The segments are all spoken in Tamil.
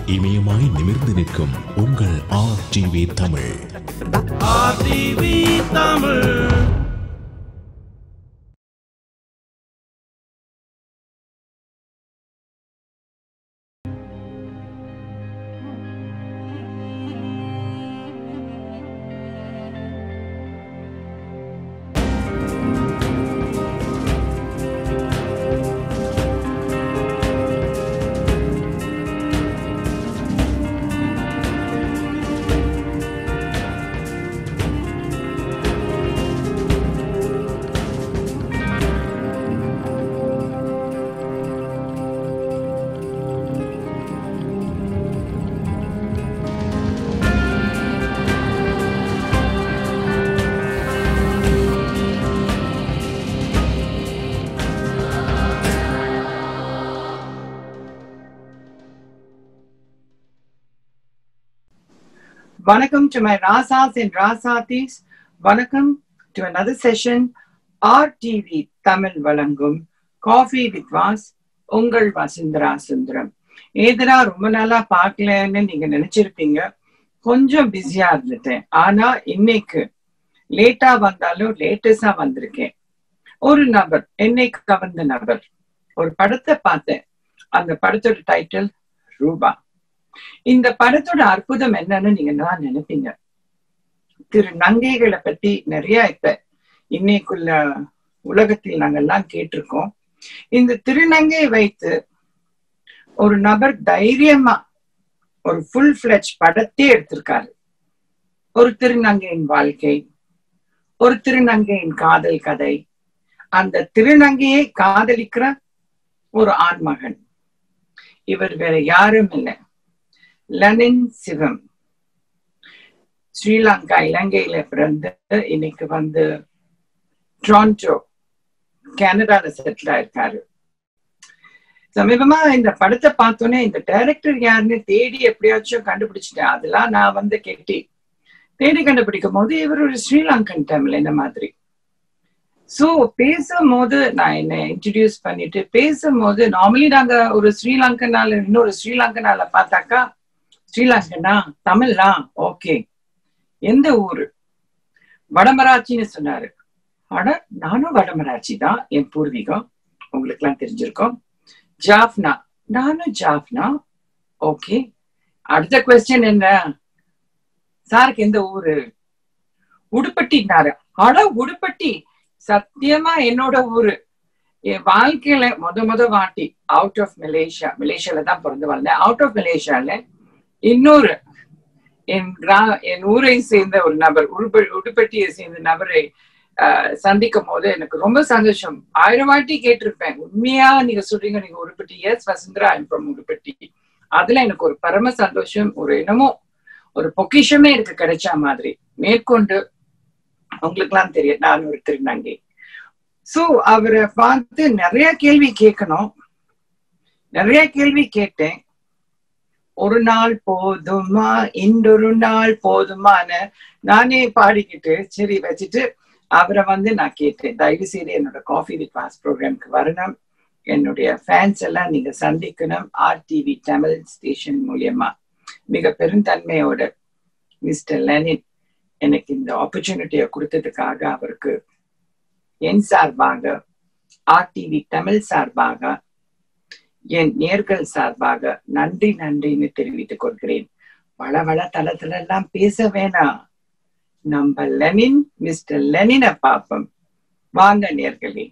இமயமாய் நிமிர்ந்து நிற்கும் உங்கள் R TV Tamil RTV Tamil Vanakkam to my Rasas and Rasatis. Vanakkam to another session. RTV Tamil Valangum. Coffee with Vas. உங்கள் வசுந்தரா சுந்தரம் ஏதரா ரொம்ப நாளா பார்க்கலன்னு நீங்க நினைச்சிருப்பீங்க கொஞ்சம் பிஸியா இருந்துட்டேன் ஆனா இன்னைக்கு லேட்டா வந்தாலும் லேட்டஸ்டா வந்திருக்கேன் ஒரு நபர் என்னை கவர்ந்த நபர் ஒரு படத்தை பார்த்தேன் அந்த படத்தோட டைட்டில் ரூபா இந்த படத்தோட அற்புதம் என்னன்னு நீங்க நான் நினைப்பீங்க திரு நங்கைகளை பத்தி நிறைய இப்ப இன்னைக்குள்ள உலகத்தில் நாங்கெல்லாம் கேட்டிருக்கோம் இந்த திருநங்கையை வைத்து ஒரு நபர் தைரியமா ஒரு ஃபுல் ஃபிளெஜ் படத்தே எடுத்திருக்காரு ஒரு திருநங்கையின் வாழ்க்கை ஒரு திருநங்கையின் காதல் கதை அந்த திருநங்கையை காதலிக்கிற ஒரு ஆண்மகன் இவர் வேற யாரும் இல்லை லனின் சிவம் ஸ்ரீலங்கா இலங்கையில பிறந்து இன்னைக்கு வந்து டொரண்டோ கனடால செட்டில் ஆயிருக்காரு சமீபமா இந்த படத்தை பார்த்தோன்னே இந்த டைரக்டர் யாருன்னு தேடி எப்படியாச்சும் கண்டுபிடிச்சிட்டேன் அதெல்லாம் நான் வந்து கெட்டி தேடி கண்டுபிடிக்கும் போது இவர் ஒரு ஸ்ரீலங்கன் தமிழ் என்ன மாதிரி சோ பேசும்போது நான் என்ன இன்ட்ரடியூஸ் பண்ணிட்டு பேசும்போது நார்மலி நாங்க ஒரு ஸ்ரீலங்கனால இன்னொரு ஸ்ரீலங்கனால பார்த்தாக்கா ஸ்ரீலங்கனா தமிழ்னா ஓகே எந்த ஊரு வடமராட்சின்னு சொன்னாரு ஆனா நானும் வடமராட்சி தான் என் பூர்வீகம் உங்களுக்கு எல்லாம் தெரிஞ்சிருக்கோம் ஜாஃப்னா நானும் ஜாஃப்னா ஓகே அடுத்த கொஸ்டின் என்ன சாருக்கு எந்த ஊரு உடுப்பட்டினாரு அட உடுப்பட்டி சத்தியமா என்னோட ஊரு என் வாழ்க்கையில முத முத வாட்டி அவுட் ஆஃப் மலேசியா மலேசியால தான் பிறந்து வளர்ந்தேன் அவுட் ஆஃப் மலேசியால இன்னொரு என் கிரா என் ஊரை சேர்ந்த ஒரு நபர் உடுப்ப உடுப்பட்டியை சேர்ந்த நபரை சந்திக்கும் போது எனக்கு ரொம்ப சந்தோஷம் ஆயிரம் வாட்டி கேட்டிருப்பேன் உண்மையா நீங்க சொல்றீங்க நீங்க உடுப்பட்டி எஸ் வசுந்தரா ஃப்ரம் உடுப்பட்டி அதுல எனக்கு ஒரு பரம சந்தோஷம் ஒரு என்னமோ ஒரு பொக்கிஷமே எனக்கு கிடைச்ச மாதிரி மேற்கொண்டு உங்களுக்கு எல்லாம் தெரியும் நான் ஒரு திருநங்கை சோ அவரை பார்த்து நிறைய கேள்வி கேட்கணும் நிறைய கேள்வி கேட்டேன் ஒரு நாள் போதுமா இன்றொரு நாள் போதுமான்னு நானே பாடிக்கிட்டு சரி வச்சுட்டு அவரை வந்து நான் கேட்டேன் தயவு செய்து என்னோட காஃபி வித் வாஸ் ப்ரோக்ராம்க்கு வரணும் என்னுடைய ஃபேன்ஸ் எல்லாம் நீங்க சந்திக்கணும் ஆர்டிவி தமிழ் ஸ்டேஷன் மூலியமா மிக பெருந்தன்மையோட மிஸ்டர் லெனின் எனக்கு இந்த ஆப்பர்ச்சுனிட்டியை கொடுத்ததுக்காக அவருக்கு என் சார்பாக ஆர்டிவி தமிழ் சார்பாக என் நேர்கள் சார்பாக நன்றி நன்றின்னு தெரிவித்துக் கொள்கிறேன் வள வள தளத்துல எல்லாம் பேச வேணாம் நம்ம லெனின் மிஸ்டர் லெனினை பார்ப்போம் வாங்க நேர்களே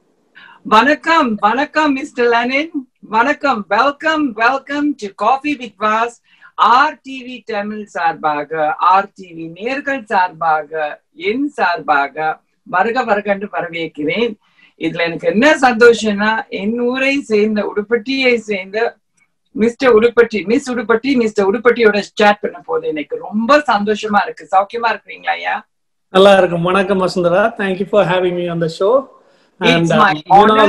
வணக்கம் வணக்கம் மிஸ்டர் லெனின் வணக்கம் welcome welcome to coffee with Vas R TV Tamil சார்பாக ஆர் டிவி நேர்கள் சார்பாக என் சார்பாக வருக வருகன்று வரவேற்கிறேன் இதுல எனக்கு என்ன சந்தோஷம்னா என் ஊரை சேர்ந்த உடுப்பட்டியை சேர்ந்த mister Uduppatti miss Uduppatti mister உடுப்பட்டியோட சேட் பண்ண போது எனக்கு ரொம்ப சந்தோஷமா இருக்கு சௌக்கியமா இருக்கிறீங்களா ஐயா நல்லா இருக்கும் வணக்கம் Vasundhara thank you for having me on the show It's my honor.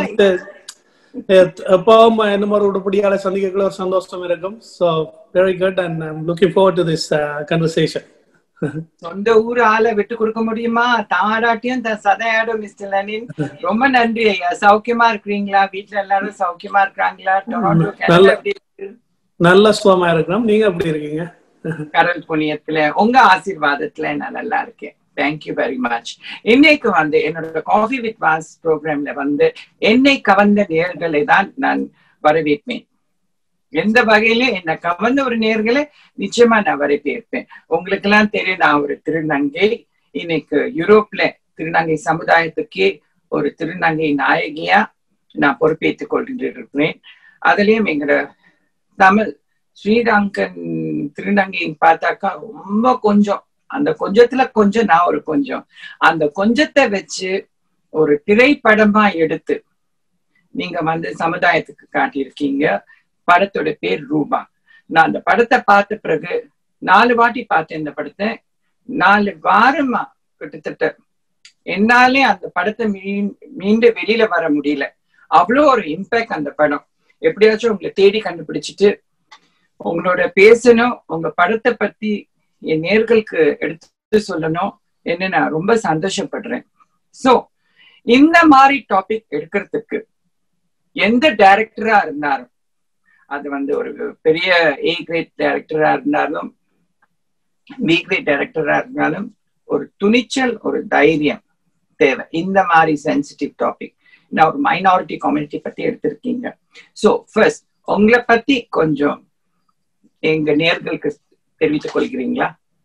எப்பவும் இந்த மாதிரி உடுப்படியால சந்திக்கக்குள்ள ஒரு சந்தோஷம் இருக்கும் so very good and I'm looking forward to this conversation சொந்த ஊர் ஆளை விட்டு கொடுக்க முடியுமா தாராட்டியும் தன் சதையாடும் மிஸ்டர் லெனின் ரொம்ப நன்றி ஐயா சௌக்கியமா இருக்கிறீங்களா வீட்ல எல்லாரும் சௌக்கியமா இருக்கிறாங்களா டொரண்டோ நல்ல- கனடா எப்படி இருக்கு? நல்ல சுகமா இருக்கிறோம் நீங்க எப்படி இருக்கீங்க கடல் புண்ணியத்துல உங்க ஆசீர்வாதத்துல நான் நல்லா இருக்கேன் தேங்க்யூ வெரி மச் இன்னைக்கு வந்து என்னோட காஃபி வித் வாஸ் ப்ரோக்ராம்ல வந்து என்னை கவர்ந்த நேர்களை தான் நான் வரவேற்பேன் எந்த வகையிலும் என்ன கவர்ந்த ஒரு நேர்களை நிச்சயமா நான் வரவேற்பேன் உங்களுக்கு எல்லாம் தெரியும் நான் ஒரு திருநங்கை இன்னைக்கு யூரோப்ல திருநங்கை சமுதாயத்துக்கே ஒரு திருநங்கை நாயகியா நான் பொறுப்பேற்றுக் கொண்டிருக்கிறேன் அதுலயும் எங்களோட தமிழ் ஸ்ரீலங்கன் திருநங்கைன்னு பார்த்தாக்கா ரொம்ப கொஞ்சம் அந்த கொஞ்சத்துல கொஞ்சம் நான் ஒரு கொஞ்சம் அந்த கொஞ்சத்தை வச்சு ஒரு திரைப்படமா எடுத்து நீங்க வந்து சமுதாயத்துக்கு காட்டியிருக்கீங்க படத்தோட பேர் ரூபா நான் அந்த படத்தை பார்த்த பிறகு நாலு வாட்டி பார்த்தேன் இந்த படத்தை நாலு வாரமா கிட்டத்தட்ட என்னாலே அந்த படத்தை மீ- மீண்டு வெளியில வர முடியல அவ்வளோ ஒரு இம்பேக்ட் அந்த படம் எப்படியாச்சும் உங்களை தேடி கண்டுபிடிச்சிட்டு உங்களோட பேசணும் உங்க படத்தை பத்தி என் நேர்களுக்கு எடுத்து சொல்லணும் என்ன நான் ரொம்ப சந்தோஷப்படுறேன் சோ இந்த மாதிரி டாபிக் எடுக்கிறதுக்கு எந்த டைரக்டரா இருந்தாலும் அது வந்து ஒரு பெரிய ஏ கிரேட் டைரக்டரா இருந்தாலும் பி கிரேட் டைரக்டரா இருந்தாலும் ஒரு துணிச்சல் ஒரு தைரியம் தேவை இந்த மாதிரி சென்சிட்டிவ் டாபிக் நான் ஒரு மைனாரிட்டி கம்யூனிட்டி பத்தி எடுத்திருக்கீங்க சோ ஃபர்ஸ்ட் உங்களை பத்தி கொஞ்சம் எங்க நேர்களுக்கு தெரிவித்துக் கொள்கிறீங்களா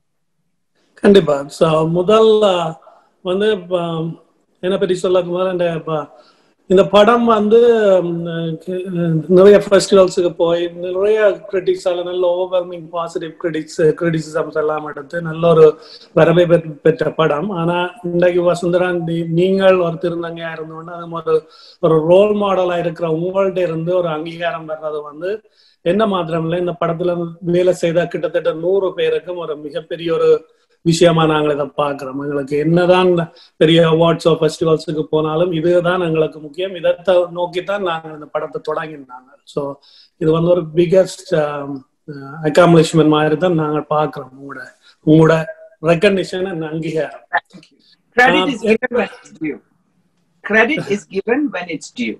கண்டிப்பா ஸோ முதல் அஹ், வந்து இப்ப, என்னை பற்றி சொல்ல முதல்ல இந்த இப்ப, இந்த படம் வந்து ம், அஹ், நிறைய ஃபெஸ்டிவல்ஸுக்கு போய் நிறைய கிரிட்டிக்ஸால நல்ல ஓவர்வெல்மிங் பாசிட்டிவ் கிரிட்டிக்ஸ் கிரிட்டிசிசம்ஸ் எல்லாம் எடுத்து நல்ல ஒரு வரவை பெற்ற- பெற்ற படம் ஆனா இன்றைக்கு வசுந்தரன் நீ- நீங்கள் ஒரு திருநங்கையா இருந்தோன்னா அது ஒரு ஒரு ரோல் மாடலா இருக்கிற உங்கள்ட்ட இருந்து ஒரு அங்கீகாரம் வர்றது வந்து என்ன மாத்திரம் இல்லை இந்த படத்துல வேலை செய்த கிட்டத்தட்ட நூறு பேருக்கும் ஒரு மிகப்பெரிய ஒரு விஷயமா நாங்கள் இதை பார்க்கிறோம் எங்களுக்கு என்னதான் பெரிய அவார்ட்ஸோ ஃபெஸ்டிவல்ஸுக்கு போனாலும் இதுதான் எங்களுக்கு முக்கியம் இதை நோக்கித்தான் நாங்கள் இந்த படத்தை தொடங்கினாங்க ஸோ இது வந்து ஒரு பிகெஸ்ட் அக்காம்ப்ளிஷ்மெண்ட் மாதிரி தான் நாங்கள் பார்க்கிறோம் உங்களோட உங்களோட ரெக்கக்னிஷன் அண்ட் அங்கீகாரம் Credit Um, is given when it's due. Credit is given when it's due.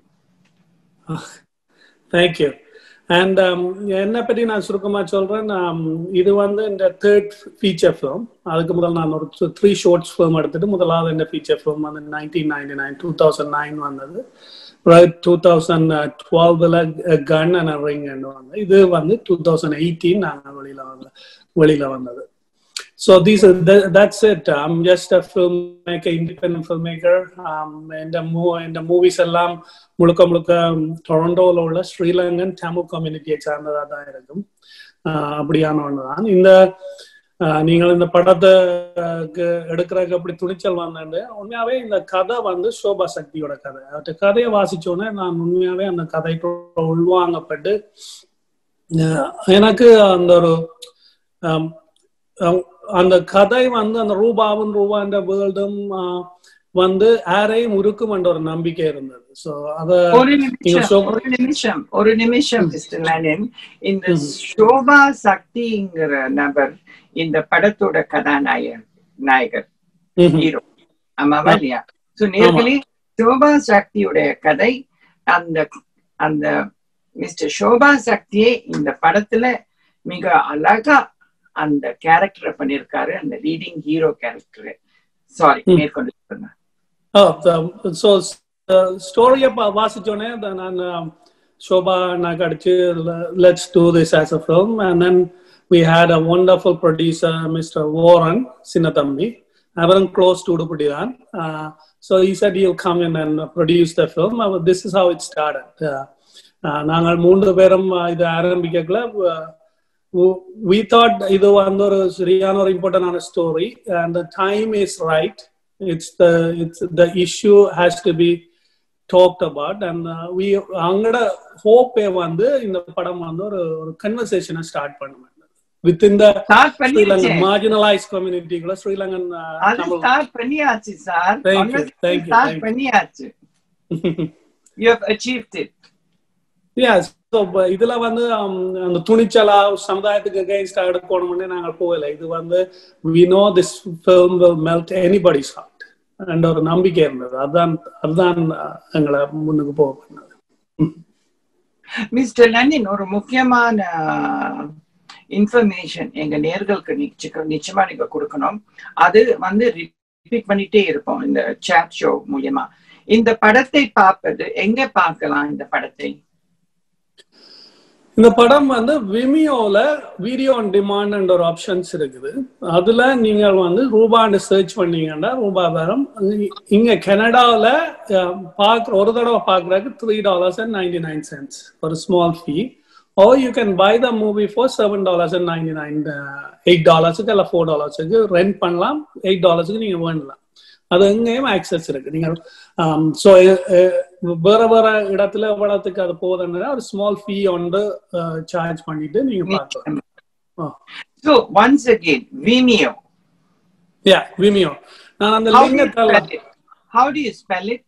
Thank you and என்னை பற்றி நான் சுருக்கமா சொல்றேன் um, இது வந்து இந்த தேர்ட் ஃபீச்சர் ஃபிலிம் அதுக்கு முதல் நான் ஒரு த்ரீ ஷார்ட்ஸ் ஃபிலிம் எடுத்துட்டு முதலாவது இந்த ஃபீச்சர் ஃபிலிம் வந்து nineteen ninety nine two thousand nine வந்தது டூ தௌசண்ட் டுவெல்வில் கன் அண்ட் ரிங் வந்து இது வந்து டூ தௌசண்ட் எயிட்டீன் நாங்கள் வெளியில வந்து வெளியில வந்தது So these are th- that's it. I'm just a filmmaker, independent filmmaker. Um, இந்த மூ இந்த மூவிஸ் எல்லாம் முழுக்க முழுக்க டொரண்டோவில் உள்ள ஸ்ரீலங்கன் தமிழ் கம்யூனிட்டியை சார்ந்ததாக தான் இருக்கும் ஆஹ் அப்படியான ஒன்று தான் இந்த ஆஹ் நீங்கள் இந்த படத்தை எடுக்கிறதுக்கு அப்படி துணிச்சல் வந்தது உண்மையாவே இந்த கதை வந்து சோபா சக்தியோட கதை அந்த கதையை வாசிச்சோன்னே நான் உண்மையாவே அந்த கதைக்குள்ள உள்வாங்கப்பட்டு ஆஹ் எனக்கு அந்த ஒரு ஆம், ஆம், அந்த கதை வந்து அந்த ரூபாவும் ரூபா என்ற வேர்ல்டும் வந்து யாரையும் உருக்கும் என்ற ஒரு நம்பிக்கை இருந்தது ஸோ அத ஒரு நீங்க நிமிஷம் சோபா ஒரு நிமிஷம் ஒரு நிமிஷம் மிஸ்டர் லெனின் இந்த சோபா சக்திங்கிற நபர் இந்த படத்தோட கதாநாயகர் நாயகர் ம்ஹும். ஹீரோ ஆமாவா இல்லையா சோ நேர்களே சோபா சக்தியுடைய கதை அந்த அந்த மிஸ்டர் சோபா சக்தியே இந்த படத்துல மிக அழகா அந்த கேரக்டரை பண்ணிருக்காரு அந்த லீடிங் ஹீரோ கேரக்டர் சாரி ம். மேற்கொண்டு சொல்லுங்க ஸோ ஸ்டோரியை வாசிச்சோடனே அத நான் um, சோபா நான் அடிச்சு let's do this as a film and then we had a wonderful producer mister Oran Chinna Thambi அவரும் க்ளோஸ் டு உடுப்படி தான் so he said you'll come in and produce the film Uh, this is how it started Uh, uh, நாங்கள் மூன்று பேரும் uh, இது ஆரம்பிக்கல we thought இது வந்து ஒரு சரியான ஒரு இம்பார்ட்டன்டான story and the time is right it's the it's the issue has to be talked about and uh, we அங்கட ஹோப்பே வந்து இந்த படம் வந்து ஒரு ஒரு கன்வர்சேஷனை ஸ்டார்ட் பண்ணுவேன் வித்தின் த ஸ்டார்ட் ஸ்ரீலங்கன் பண்ணிருச்சேன் மார்ஜினலைஸ் கம்யூனிட்டிக்குள்ள ஸ்ரீலங்கன் uh, அது தமிழ் ஸ்டார்ட் பண்ணியாச்சு sir Thank you, thank you, start thank you. பண்ணியாச்சு you have achieved it Yeah, so, ப- இதுல வந்து um, அந்த துணிச்சலா சமுதாயத்துக்கு அகைன்ஸ்டா எடுக்கணும்னு நாங்க போகல இது வந்து we know this film will melt anybody's heart and ஒரு நம்பிக்கை இருந்தது அதுதான் அதுதான் uh, எங்களை முன்னுக்கு போக பண்ணது மிஸ்டர் லண்டன் ஒரு முக்கியமான இன்ஃபர்மேஷன் எங்க நேர்களுக்கு நிச்சயம் நிச்சயமா நீங்க கொடுக்கணும் அது வந்து ரிப்பீட் பண்ணிட்டே இருப்போம் இந்த சாட் ஷோ மூலியமா இந்த படத்தை பார்ப்பது எங்க பார்க்கலாம் இந்த படத்தை இந்த படம் வந்து விமியோல வீடியோ ஆன் டிமாண்ட் ஒரு ஆப்ஷன்ஸ் இருக்குது அதுல நீங்கள் வந்து ரூபான்னு சர்ச் பண்ணீங்கன்னா ரூபா வரும் இங்க கனடாவில் பார்க்குற ஒரு தடவை பார்க்குறதுக்கு three dollars and ninety nine cents ஒரு small fee oh you can buy the movie for seven dollars and ninety nine eight டாலர்ஸுக்கு இல்லை ஃபோர் டாலர்ஸுக்கு ரெண்ட் பண்ணலாம் எயிட் டாலர்ஸுக்கு நீங்கள் வேணலாம் அது எங்கேயும் ஆக்சஸ் இருக்கு நீங்கள் ஸோ வேற வேற இடத்துல எவ்வளவுக்கு அது போகுதுன்னா ஒரு ஸ்மால் ஃபீ வந்து சார்ஜ் பண்ணிட்டு நீங்க பார்க்கலாம் so once again Vimeo yeah Vimeo நான் அந்த How do you லிங்கை spell தரலாம் it? How do you spell it?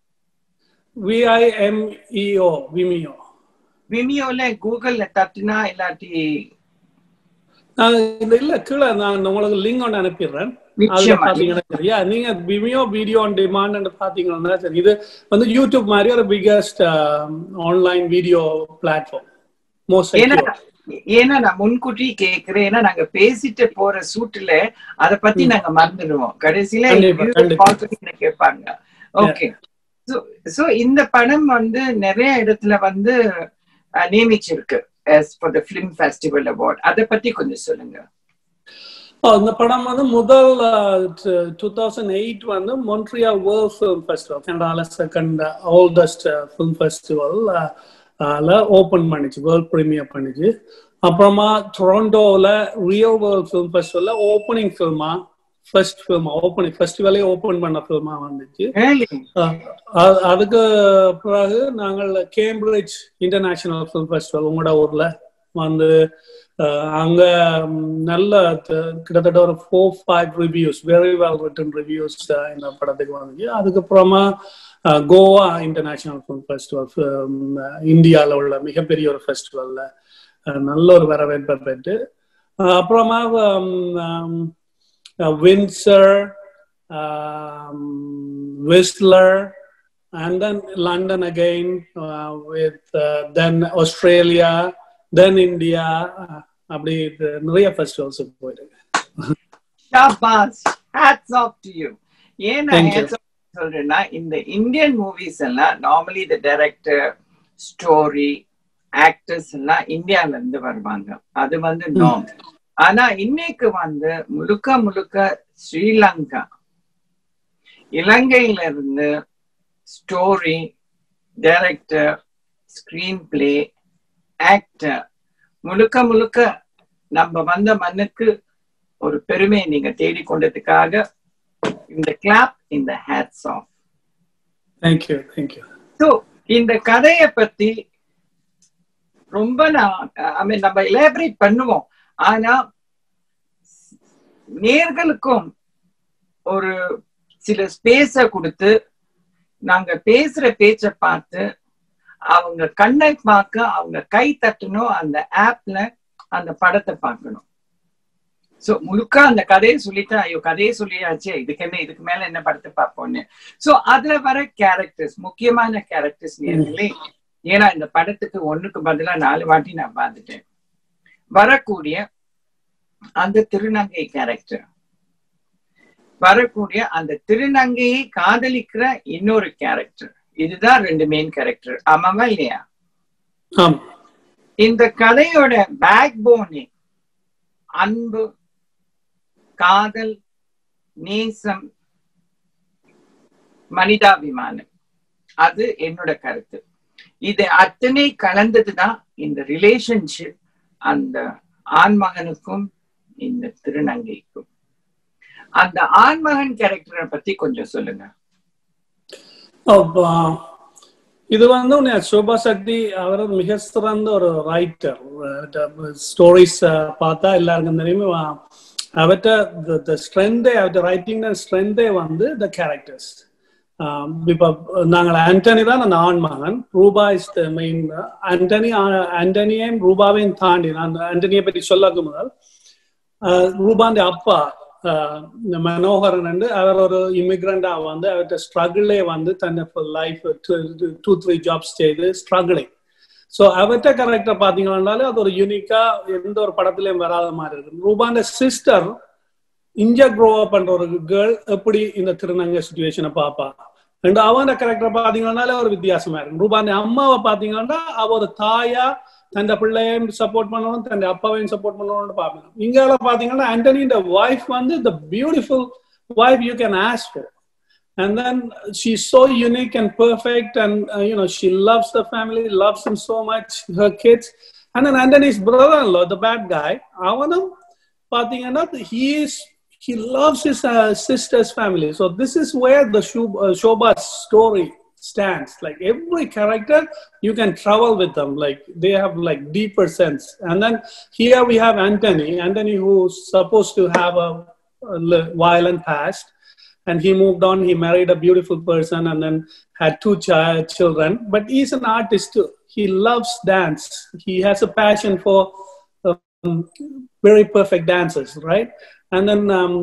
V I M E O Vimeo விமியோல கூகுள்ல தட்டுனா இல்லாட்டி நான் இந்த இல்ல கீழே நான் உங்களுக்கு லிங்க் ஒன்று அனுப்பிடுறேன் அதுல நிச்சயமா. பாத்தீங்கன்னா சரியா நீங்க விமியோ வீடியோ ஆன் டிமாண்ட் பாத்தீங்கன்னா சரி இது வந்து யூடியூப் மாதிரி ஒரு biggest online video platform most ஏன்னா ஏன்னா நான் முன்கூட்டி கேக்குறேன் ஏன்னா நாங்க பேசிட்டு போற சூட்டுல அத பத்தி நாங்க மறந்துடுவோம் கடைசியில கண்டிப்பா, viewers கண்டிப்பா. பார்த்துட்டு என்ன கேட்பாங்க ஓகே சோ இந்த படம் வந்து நிறைய இடத்துல வந்து அஹ், நியமிச்சிருக்கு as for the film festival award அத பத்தி கொஞ்சம் சொல்லுங்க ஓ, இந்த படம் வந்து முதல் டூ தௌசண்ட் எயிட் வந்து மொன்ட்ரியால் வேர்ல்ட் ஃபிலிம் ஃபெஸ்டிவல் கனடால second oldest film festival open பண்ணிச்சு வேர்ல்ட் ப்ரீமியர் பண்ணிச்சு அப்புறமா டொரண்டோவில் ரியல் வேர்ல்ட் ஃபிலிம் ஃபெஸ்டிவலில் ஓப்பனிங் ஃபில்மா ஃபர்ஸ்ட் ஃபில்மா ஓப்பனிங் ஃபெஸ்டிவலே ஓப்பன் பண்ண ஃபில்மா வந்துச்சு Really? அஹ் அ- அதுக்கு பிறகு நாங்கள் கேம்பிரிட்ஜ் இன்டர்நேஷனல் ஃபிலிம் ஃபெஸ்டிவல் உங்களோட ஊர்ல வந்து அஹ், அங்க ம், நல்ல த- கிட்டத்தட்ட ஒரு four five reviews very well written reviews இந்த படத்துக்கு வந்துச்சு அதுக்கப்புறமா அஹ், கோவா இன்டர்நேஷனல் ஃபிலிம் ஃபெஸ்டிவல் இந்தியாவில் உள்ள மிகப்பெரிய ஒரு ஃபெஸ்டிவல்ல நல்ல ஒரு வரவேற்பை பெற்று அஹ், அப்புறமா Windsor um, Whistler, and then London again, uh, with uh, then Australia, then India. Uh, அப்படி இது நிறைய ஃபெஸ்டிவல்ஸ் போயிருக்கு ஷாபாஸ் ஹேட்ஸ் ஆஃப் டு யூ ஏன் நான் Thank you. hats off சொல்றேன்னா இந்த இந்தியன் மூவிஸ் எல்லாம் நார்மலி இந்த டைரக்டர் ஸ்டோரி ஆக்டர்ஸ் எல்லாம் இந்தியால இருந்து வருவாங்க அது வந்து நார்ம் ஆனா இன்னைக்கு வந்து முழுக்க முழுக்க ஸ்ரீலங்கா இலங்கையில இருந்து story director screenplay actor முழுக்க முழுக்க நம்ம வந்த மண்ணுக்கு ஒரு பெருமையை நீங்க தேடிக்கொண்டதுக்காக இந்த கிளாப் இந்த hats off thank you thank you so இந்த கதையை பத்தி ரொம்ப நான் ஐ மீன் நம்ம எலாபரேட் பண்ணுவோம் ஆனா நேர்களுக்கும் ஒரு சில ஸ்பேஸ கொடுத்து நாங்க பேசுற பேச்ச பார்த்து அவங்க கண்ணை பார்க்க அவங்க கை தட்டணும் அந்த ஆப்ல அந்த படத்தை பார்க்கணும் சோ முழுக்க அந்த கதையை சொல்லிட்டு ஐயோ கதையை சொல்லியாச்சே இதுக்கு என்ன இதுக்கு மேல என்ன படத்தை பார்ப்போம்னு சோ அதுல வர கேரக்டர்ஸ் முக்கியமான கேரக்டர்ஸ் நேர்களே ஏன்னா இந்த படத்துக்கு ஒண்ணுக்கு பதிலா நாலு வாட்டி நான் பார்த்துட்டேன் வரக்கூடிய அந்த திருநங்கை கேரக்டர் வரக்கூடிய அந்த திருநங்கையை காதலிக்கிற இன்னொரு கேரக்டர் இதுதான் ரெண்டு மெயின் கேரக்டர் ஆமாவா இல்லையா ஆமா இந்த கதையோட பேக் போனே அன்பு காதல் நேசம் மனிதாபிமானம் அது என்னோட கருத்து இது அத்தனை கலந்ததுதான் இந்த ரிலேஷன்ஷிப் அந்த ஆண்மகனுக்கும் இந்த திருநங்கைக்கும் அந்த ஆண்மகன் கேரக்டரை பத்தி கொஞ்சம் சொல்லுங்க அப்ப, இது வந்து உன்னை சோபா சக்தி அவர் மிக சிறந்த ஒரு ரைட்டர் ஸ்டோரிஸ் பார்த்தா எல்லாருக்கும் தெரியுமே வா- அவர்கிட்ட ஸ்ட்ரென்தே அவர்கிட்ட ரைட்டிங் ஸ்ட்ரென்தே வந்து த கேரக்டர்ஸ் இப்போ நாங்கள் ஆண்டனி தான் அந்த ஆண்மகன் Roopa is the main Antony ஆண்டனியையும் ரூபாவையும் தாண்டி நான் ஆண்டனியை பற்றி சொல்லக்கு முதல் ஆஹ் ரூபாண்ட அப்பா ஆஹ் இந்த மனோகரன் வந்து அவர் ஒரு இமிகிரண்டா வந்து அவர்கிட்ட ஸ்ட்ரகிளே வந்து தன்னை லைஃப் டூ த்ரீ ஜாப்ஸ் செய்து ஸ்ட்ரகிளிங் ஸோ அவர்கிட்ட கேரக்டர் பாத்தீங்கன்னாலே அது ஒரு யூனிக்கா எந்த ஒரு படத்துலயும் வராத மாதிரி இருக்கு ரூபாண்ட சிஸ்டர் இங்க க்ரோ அப் பண்ற ஒரு கேர்ள் எப்படி இந்த திருநங்கை சுச்சுவேஷனை பாப்பா ரெண்டு அவன கேரக்டர் பாத்தீங்கன்னாலே ஒரு வித்தியாசமா இருக்கும் ரூபாண்ட அம்மாவை பாத்தீங்கன்னா அவ ஒரு தாயா தன் பிள்ளையும் சப்போர்ட் பண்ணணும் தன் அப்பாவையும் சப்போர்ட் பண்ணணும்னு பார்ப்பேன் இங்க பாத்தீங்கன்னா ஆண்டனியோட ஒய்ஃப் வந்து the beautiful wife you can ask for and then she's so unique and perfect and uh, you know she loves the family loves them so much her kids and then Anthony's brother-in-law the bad guy avanam pathina he is he loves his uh, sister's family so this is where the Shub, uh, Shobha's story stands like every character you can travel with them like they have like deeper sense and then here we have anthony anthony who's supposed to have a, a violent past and he moved on he married a beautiful person and then had two ch- children but he's an artist too he loves dance he has a passion for um, very perfect dances right and then um,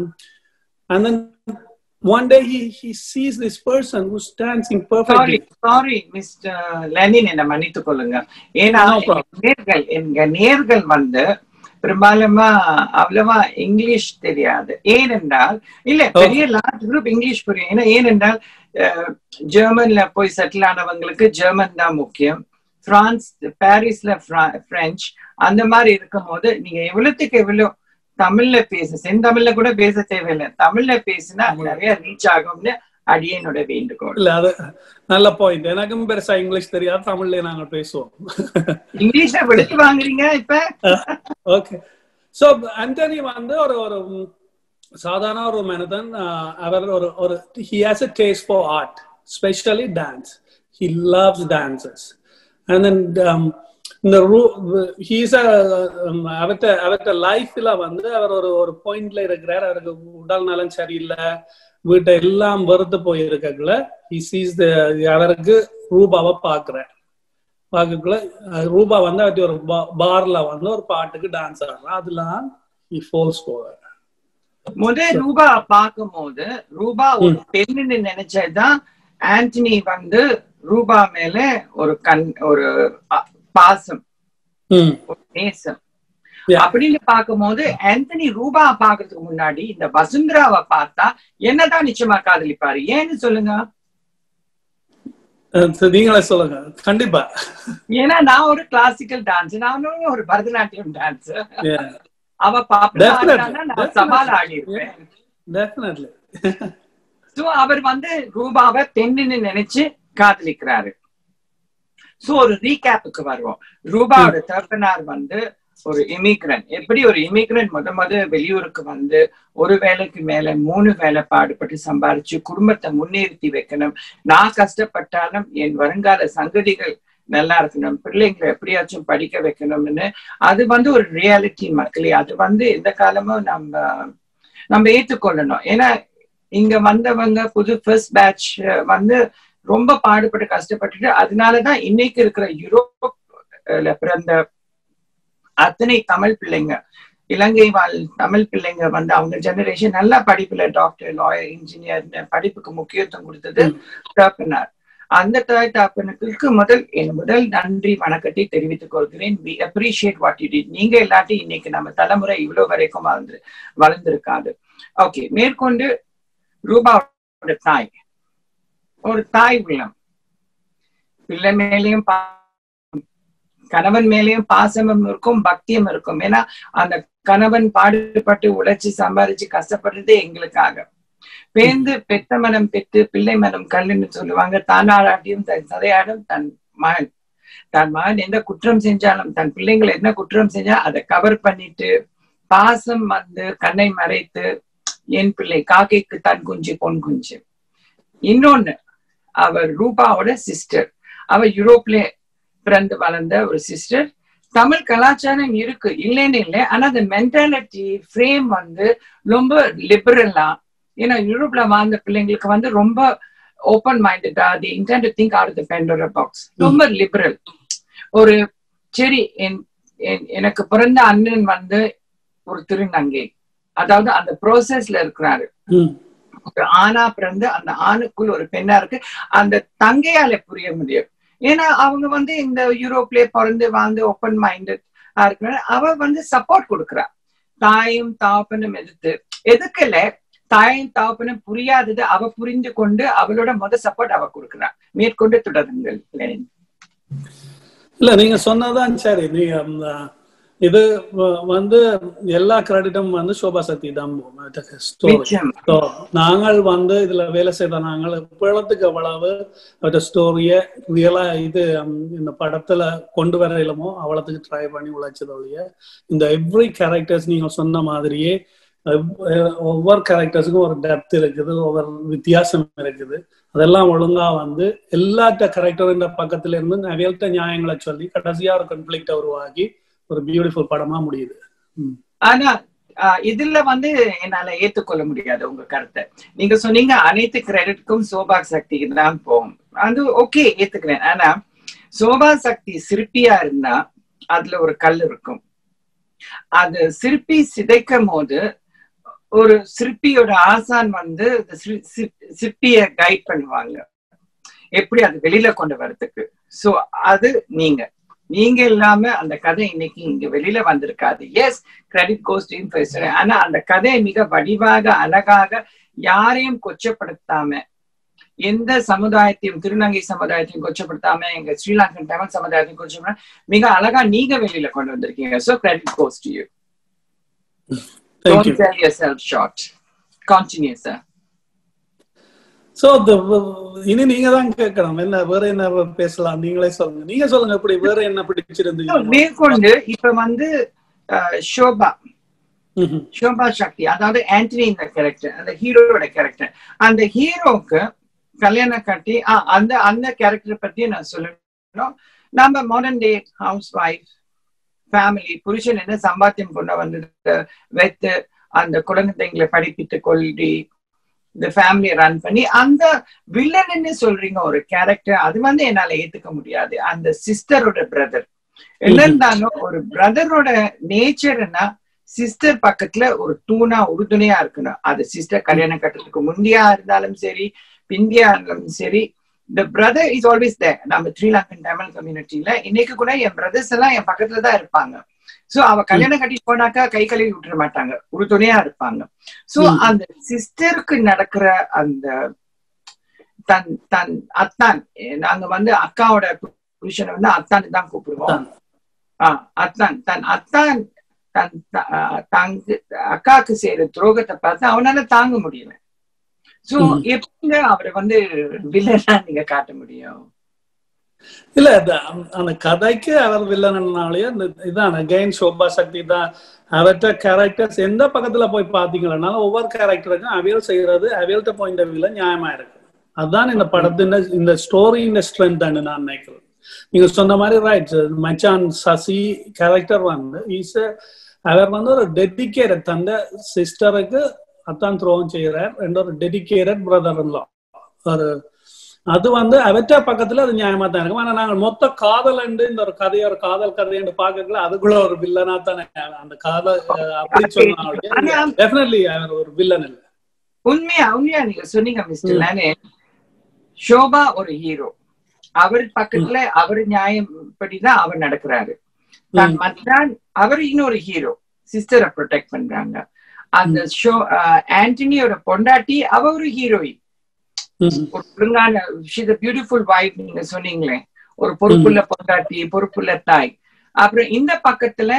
and then one day he, he sees this person who's dancing sorry perfectly sorry mister Lenin என்ன மன்னித்துக் கொள்ளுங்க ஏன்னா No problem. எங்க நேர்கள் எங்க நேர்கள் வந்து பெரும்பாலுமா அவ்வளவா இங்கிலீஷ் தெரியாது ஏனென்றால் இல்ல பெரிய லார்ஜ் குரூப் இங்கிலீஷ் புரியும் ஏன்னா ஏனென்றால் அஹ், ஜெர்மன்ல போய் செட்டில் ஆனவங்களுக்கு ஜெர்மன் தான் முக்கியம் பிரான்ஸ் பாரிஸ்ல பிர- பிரெஞ்சு அந்த மாதிரி இருக்கும் போது நீங்க எவ்வளவுக்கு எவ்வளவு தமிழ்ல பேச செந்தமிழ்ல கூட பேச தேவையில்லை தமிழ்ல பேசினா நிறைய ரீச் ஆகும்னு அடியனோட வேண்டுகோள் இல்ல அது நல்ல பாயிண்ட் எனக்கும் பெருசா இங்கிலீஷ் தெரியாது தமிழ்லயே நாங்க பேசுவோம் இங்கிலீஷ்ல விடுத்து வாங்குறீங்க இப்ப ஓகே சோ அண்டனி வந்து ஒரு ஒரு ம், சாதாரண ஒரு மனிதன் ஆஹ், அவர் ஒரு ஒரு he has a taste for art specially dance he loves dances and then இந்த ரூ ஹீஸ் அவர்கிட்ட அவர்கிட்ட லைஃப்ல வந்து அவர் ஒரு ஒரு பாயிண்ட்ல இருக்கிறார் அவருக்கு உடல் நலம் சரியில்லை வீட்டை எல்லாம் வெறுத்து போயிருக்கக்குள்ள ஹி சீஸ் அவருக்கு ரூபாவை பாக்குறார் பார்க்கக்குள்ள அஹ், ரூபா வந்து அப்படி ஒரு பார்ல வந்து ஒரு பாட்டுக்கு டான்ஸ் ஆடுறான் அதுல ஹி ஃபோல்ஸ் போவார் முத ரூபா பார்க்கும்போது ரூபா ஒரு பெண்ணுன்னு நினைச்சதுதான் ஆண்டனி வந்து ரூபா மேல ஒரு கண் ஒரு அ- பாசம் ம் ஒரு நேசம் Yeah. அப்படின்னு பார்க்கும்போது ஆண்டனி ரூபா பாக்குறதுக்கு முன்னாடி இந்த வசுந்தராவை பார்த்தா என்னதான் நிச்சயமா காதலிப்பாரு ஏன்னு சொல்லுங்க அஹ் சரி, நீங்களே சொல்லுங்க கண்டிப்பா ஏன்னா நான் ஒரு கிளாசிக்கல் டான்ஸ் நானும் ஒரு பரதநாட்டியம் டான்ஸ் Yeah, அவ பாப்பா Definitely, நான் சவால் ஆடி இருப்பேன் definitely. சோ அவர் வந்து ரூபாவை பெண்ணுன்னு நினைச்சு காதலிக்கிறாரு சோ ஒரு ரீகேப்புக்கு வருவோம் ரூபாவோட தகப்பனார் வந்து ஒரு இமிகிரண்ட் எப்படி ஒரு இமிகிரண்ட் முத முத வெளியூருக்கு வந்து ஒரு வேலைக்கு மேல மூணு வேலை பாடுபட்டு சம்பாரிச்சு குடும்பத்தை முன்னிறுத்தி வைக்கணும் நான் கஷ்டப்பட்டாலும் என் வருங்கால சங்கதிகள் நல்லா இருக்கணும் பிள்ளைங்களை எப்படியாச்சும் படிக்க வைக்கணும்னு அது வந்து ஒரு ரியாலிட்டி மக்களே அது வந்து எந்த காலமும் நம்ம நம்ம ஏற்றுக்கொள்ளணும் ஏன்னா இங்க வந்தவங்க புது ஃபர்ஸ்ட் பேட்ச் வந்து ரொம்ப பாடுபட்டு கஷ்டப்பட்டுட்டு அதனாலதான் இன்னைக்கு இருக்கிற யூரோப்ல பிறந்த அத்தனை தமிழ் பிள்ளைங்க இலங்கை வாழ் தமிழ் பிள்ளைங்க வந்து அவங்க ஜெனரேஷன் நல்லா படிப்புல டாக்டர் லாயர் இன்ஜினியர் படிப்புக்கு முக்கியத்துவம் கொடுத்தது தகப்பனார் அந்த தாய் தகப்பனுக்கு முதல் என் முதல் நன்றி வணக்கத்தை தெரிவித்துக் கொள்கிறேன் we appreciate what you did நீங்க இல்லாட்டி இன்னைக்கு நம்ம தலைமுறை இவ்வளவு வரைக்கும் வளர்ந்து வளர்ந்திருக்காது ஓகே மேற்கொண்டு ரூபாவோட தாய் ஒரு தாய் உள்ளம் பிள்ளை மேலேயும் பா- கணவன் மேலேயும் பாசமும் இருக்கும் பக்தியும் இருக்கும் ஏன்னா அந்த கணவன் பாடுபட்டு உழைச்சு சம்பாதிச்சு கஷ்டப்படுறதே எங்களுக்காக பேந்து பெத்த மனம் பெற்று பிள்ளை மனம் கல்லுன்னு சொல்லுவாங்க தானாடாட்டியும் தன் சதையாடும் தன் மகன் தன் மகன் எந்த குற்றம் செஞ்சாலும் தன் பிள்ளைங்களை என்ன குற்றம் செஞ்சா அதை கவர் பண்ணிட்டு பாசம் வந்து கண்ணை மறைத்து என் பிள்ளை காக்கைக்கு தன் குஞ்சு பொன் குஞ்சு இன்னொன்னு அவர் ரூபாவோட சிஸ்டர் அவ யூரோப்ல பிறந்து வளர்ந்த ஒரு சிஸ்டர் தமிழ் கலாச்சாரம் இருக்கு இல்லைன்னு இல்லை ஆனா அந்த மென்டாலிட்டி ஃப்ரேம் வந்து ரொம்ப லிபரலா ஏன்னா யூரோப்ல வாழ்ந்த பிள்ளைங்களுக்கு வந்து ரொம்ப ஓப்பன் மைண்டடா the intent to think out the Pandora box ரொம்ப லிபரல் ஒரு சரி என் என்- எனக்கு பிறந்த அண்ணன் வந்து ஒரு திருநங்கை அதாவது அந்த ப்ரோசஸ்ல இருக்கிறாரு ம் ஒரு ஆணா பிறந்து அந்த ஆணுக்குள் ஒரு பெண்ணா இருக்கு அந்த தங்கையால புரிய முடியும் ஏன்னா அவங்க வந்து இந்த யூரோப்லயே பிறந்து வாழ்ந்து ஓப்பன் மைண்டட் இருக்கிற அவ வந்து சப்போர்ட் கொடுக்குறா தாயும் தாப்பனும் எதிர்த்து எதுக்குல தாயும் தாப்பனும் புரியாதது அவ புரிந்து கொண்டு அவளோட முத சப்போர்ட் அவ கொடுக்குறா மேற்கொண்டு தொடருங்கள் லெனின். இல்ல நீங்க சொன்னதான் சரி நீங்க அந்த இது வ- வந்து எல்லா கிரெடிட்டும் வந்து சோபா சக்தி தான் ஸ்டோரி நிச்சயம் So, நாங்கள் வந்து இதுல வேலை செய்த நாங்கள் பிழத்துக்கு எவ்வளவு அவற்ற ஸ்டோரிய ரியலா இது ஹம், இந்த படத்துல கொண்டு வர இயலுமோ அவ்வளவுக்கு ட்ரை பண்ணி உழைச்சது ஒழிய இந்த எவ்ரி கேரக்டர்ஸ் நீங்க சொன்ன மாதிரியே எவ்- அஹ், ஒவ்வொரு கேரக்டர்ஸுக்கும் ஒரு டெப்த் இருக்குது ஒவ்வொரு வித்தியாசம் இருக்குது அதெல்லாம் ஒழுங்கா வந்து எல்லாத்த கேரக்டர் பக்கத்துல இருந்து நிறைய நியாயங்களை சொல்லி கடைசியா ஒரு கன்ஃபிளிக்ட உருவாக்கி ஒரு பியூட்டிஃபுல் படமா முடியுது ம். ஆனா ஆஹ் இதுல வந்து என்னால ஏத்துக்கொள்ள முடியாது உங்க கருத்தை நீங்க சொன்னீங்க அனைத்து கிரெடிட்க்கும் சோபா சக்திக்கு தான் போகும் அது ஓகே ஏத்துக்கிறேன் ஆனா சோபா சக்தி சிற்பியா இருந்தா அதுல ஒரு கல் இருக்கும் அது சிற்பி சிதைக்கும் போது ஒரு சிற்பியோட ஆசான் வந்து இந்த சிற்- சிற்- சிற்பிய கைட் பண்ணுவாங்க எப்படி அது வெளியில கொண்டு வரதுக்கு சோ அது நீங்க நீங்க இல்லாம அந்த கதை இன்னைக்கு இங்க வெளியில வந்திருக்காது எஸ் கிரெடிட் கோஸ்டின் பேசுறேன் ஆனா அந்த கதை மிக வடிவாக அழகாக யாரையும் கொச்சப்படுத்தாம எந்த சமுதாயத்தையும் திருநங்கை சமுதாயத்தையும் கொச்சப்படுத்தாம எங்க ஸ்ரீலங்கன் தமிழ் சமுதாயத்தையும் கொச்சப்படுத்தாம மிக அழகா நீங்க வெளியில கொண்டு வந்திருக்கீங்க so credit goes to you Thank don't you. Sell yourself short continue sir so இனி நீங்க தான் கேட்கணும் என்ன வேற என்ன பேசலாம் நீங்களே சொல்லுங்க நீங்க சொல்லுங்க எப்படி வேற என்ன பிடிச்சிருந்தீங்க மேற்கொண்டு இப்ப வந்து அஹ், ஷோபா ம்ஹும். ஷோபா சக்தி அதாவது ஆண்டனி இந்த கேரக்டர் அந்த ஹீரோட கேரக்டர் அந்த ஹீரோக்கு கல்யாணம் கட்டி ஆ, அந்த அந்த கேரக்டர் பத்தி நான் சொல்லணும் நம்ம modern day housewife family புருஷன் என்ன சம்பாத்தியம் கொண்டு வந்து வைத்து அந்த குழந்தைங்களை படிப்பித்து கொள்ளி இந்த ஃபேமிலியை ரன் பண்ணி அந்த வில்லன்னு சொல்றீங்க ஒரு கேரக்டர் அது வந்து என்னால ஏத்துக்க முடியாது அந்த சிஸ்டரோட பிரதர் என்ன இருந்தாலும் ஒரு பிரதரோட நேச்சர்னா சிஸ்டர் பக்கத்துல ஒரு தூணா உறுதுணையா இருக்கணும் அது சிஸ்டர் கல்யாணம் கட்டுறதுக்கு முந்தியா இருந்தாலும் சரி பிந்தியா இருந்தாலும் சரி இந்த பிரதர் இஸ் ஆல்வேஸ் தே நம்ம ஸ்ரீலங்கன் தமிழ் கம்யூனிட்டியில இன்னைக்கு கூட என் பிரதர்ஸ் எல்லாம் என் பக்கத்துல தான் இருப்பாங்க சோ அவ கல்யாணம் கட்டிட்டு போனாக்கா கை கழுவி விட்டுற மாட்டாங்க உறுதுணையா இருப்பாங்க சோ ம். அந்த சிஸ்டருக்கு நடக்கிற அந்த தன் தன் அத்தான் எ- நாங்க வந்து அக்காவோட புருஷனை வந்து அத்தான்னு தான் கூப்பிடுவோம் அத்தான். ஆஹ் அத்தான் தன் அத்தான் தன் த- ஆஹ் தங்கு அக்காக்கு செய்யற துரோகத்தை பார்த்து அவனால தாங்க முடியல சோ ம். எப்படிங்க அவரை வந்து வில்லனா நீங்க காட்ட முடியும் இல்ல அது அந்த- அந்த கதைக்கு அவர் வில்லனாலேயே இந்த இதான் அகைன் சோபா சக்தி தான் அவர்கிட்ட கேரக்டர்ஸ் எந்த பக்கத்துல போய் பாத்தீங்கன்னா ஒவ்வொரு கேரக்டருக்கும் அவியல் செய்யறது அவியல்ட்ட பாயிண்ட் ஆஃப் வியூல நியாயமா இருக்கு அதுதான் இந்த படத்தின் இந்த ஸ்டோரியின் ஸ்ட்ரென்த் நான் நினைக்கிறேன் நீங்க சொன்ன மாதிரி ரைட் மச்சான் சசி கேரக்டர் வந்து இஸ் அவர் வந்து ஒரு டெடிக்கேட்டட் தந்த சிஸ்டருக்கு அத்தான் துரோகம் செய்யறார் ரெண்டு ஒரு டெடிக்கேட்டட் பிரதர் ஒரு அது வந்து அவற்ற பக்கத்துல அது நியாயமா தான் இருக்கும் ஆனா நாங்கள் மொத்த காதல் இந்த ஒரு கதையை ஒரு காதல் கதைன்னு பாக்கல அதுக்குள்ள ஒரு வில்லனா தானே அந்த காதல் அஹ், அப்படி சொன்னாலும் ஆனா- டெஃபினெட்லி அவர் ஒரு வில்லன் இல்ல உண்மையா உண்மையா நீங்க சொன்னீங்க மிஸ்டர் லேனே ஷோபா ஒரு ஹீரோ அவர் பக்கத்துல அவர் நியாயம் படிதான் அவர் நடக்கிறாரு தன் ம். மச்சான் அவர் இன்னொரு ஹீரோ சிஸ்டரை ப்ரொடெக்ட் பண்றாங்க அந்த ஷோ ஆண்டனியோட பொண்டாட்டி அவ ஒரு ஹீரோயின் ம். ஒரு ஒழுங்கான ஷீஸ் பியூட்டிஃபுல் வைஃப் நீங்க சொன்னீங்களே ஒரு பொறுப்புள்ள பொண்டாட்டி பொறுப்புள்ள தாய் அப்புறம் இந்த பக்கத்துல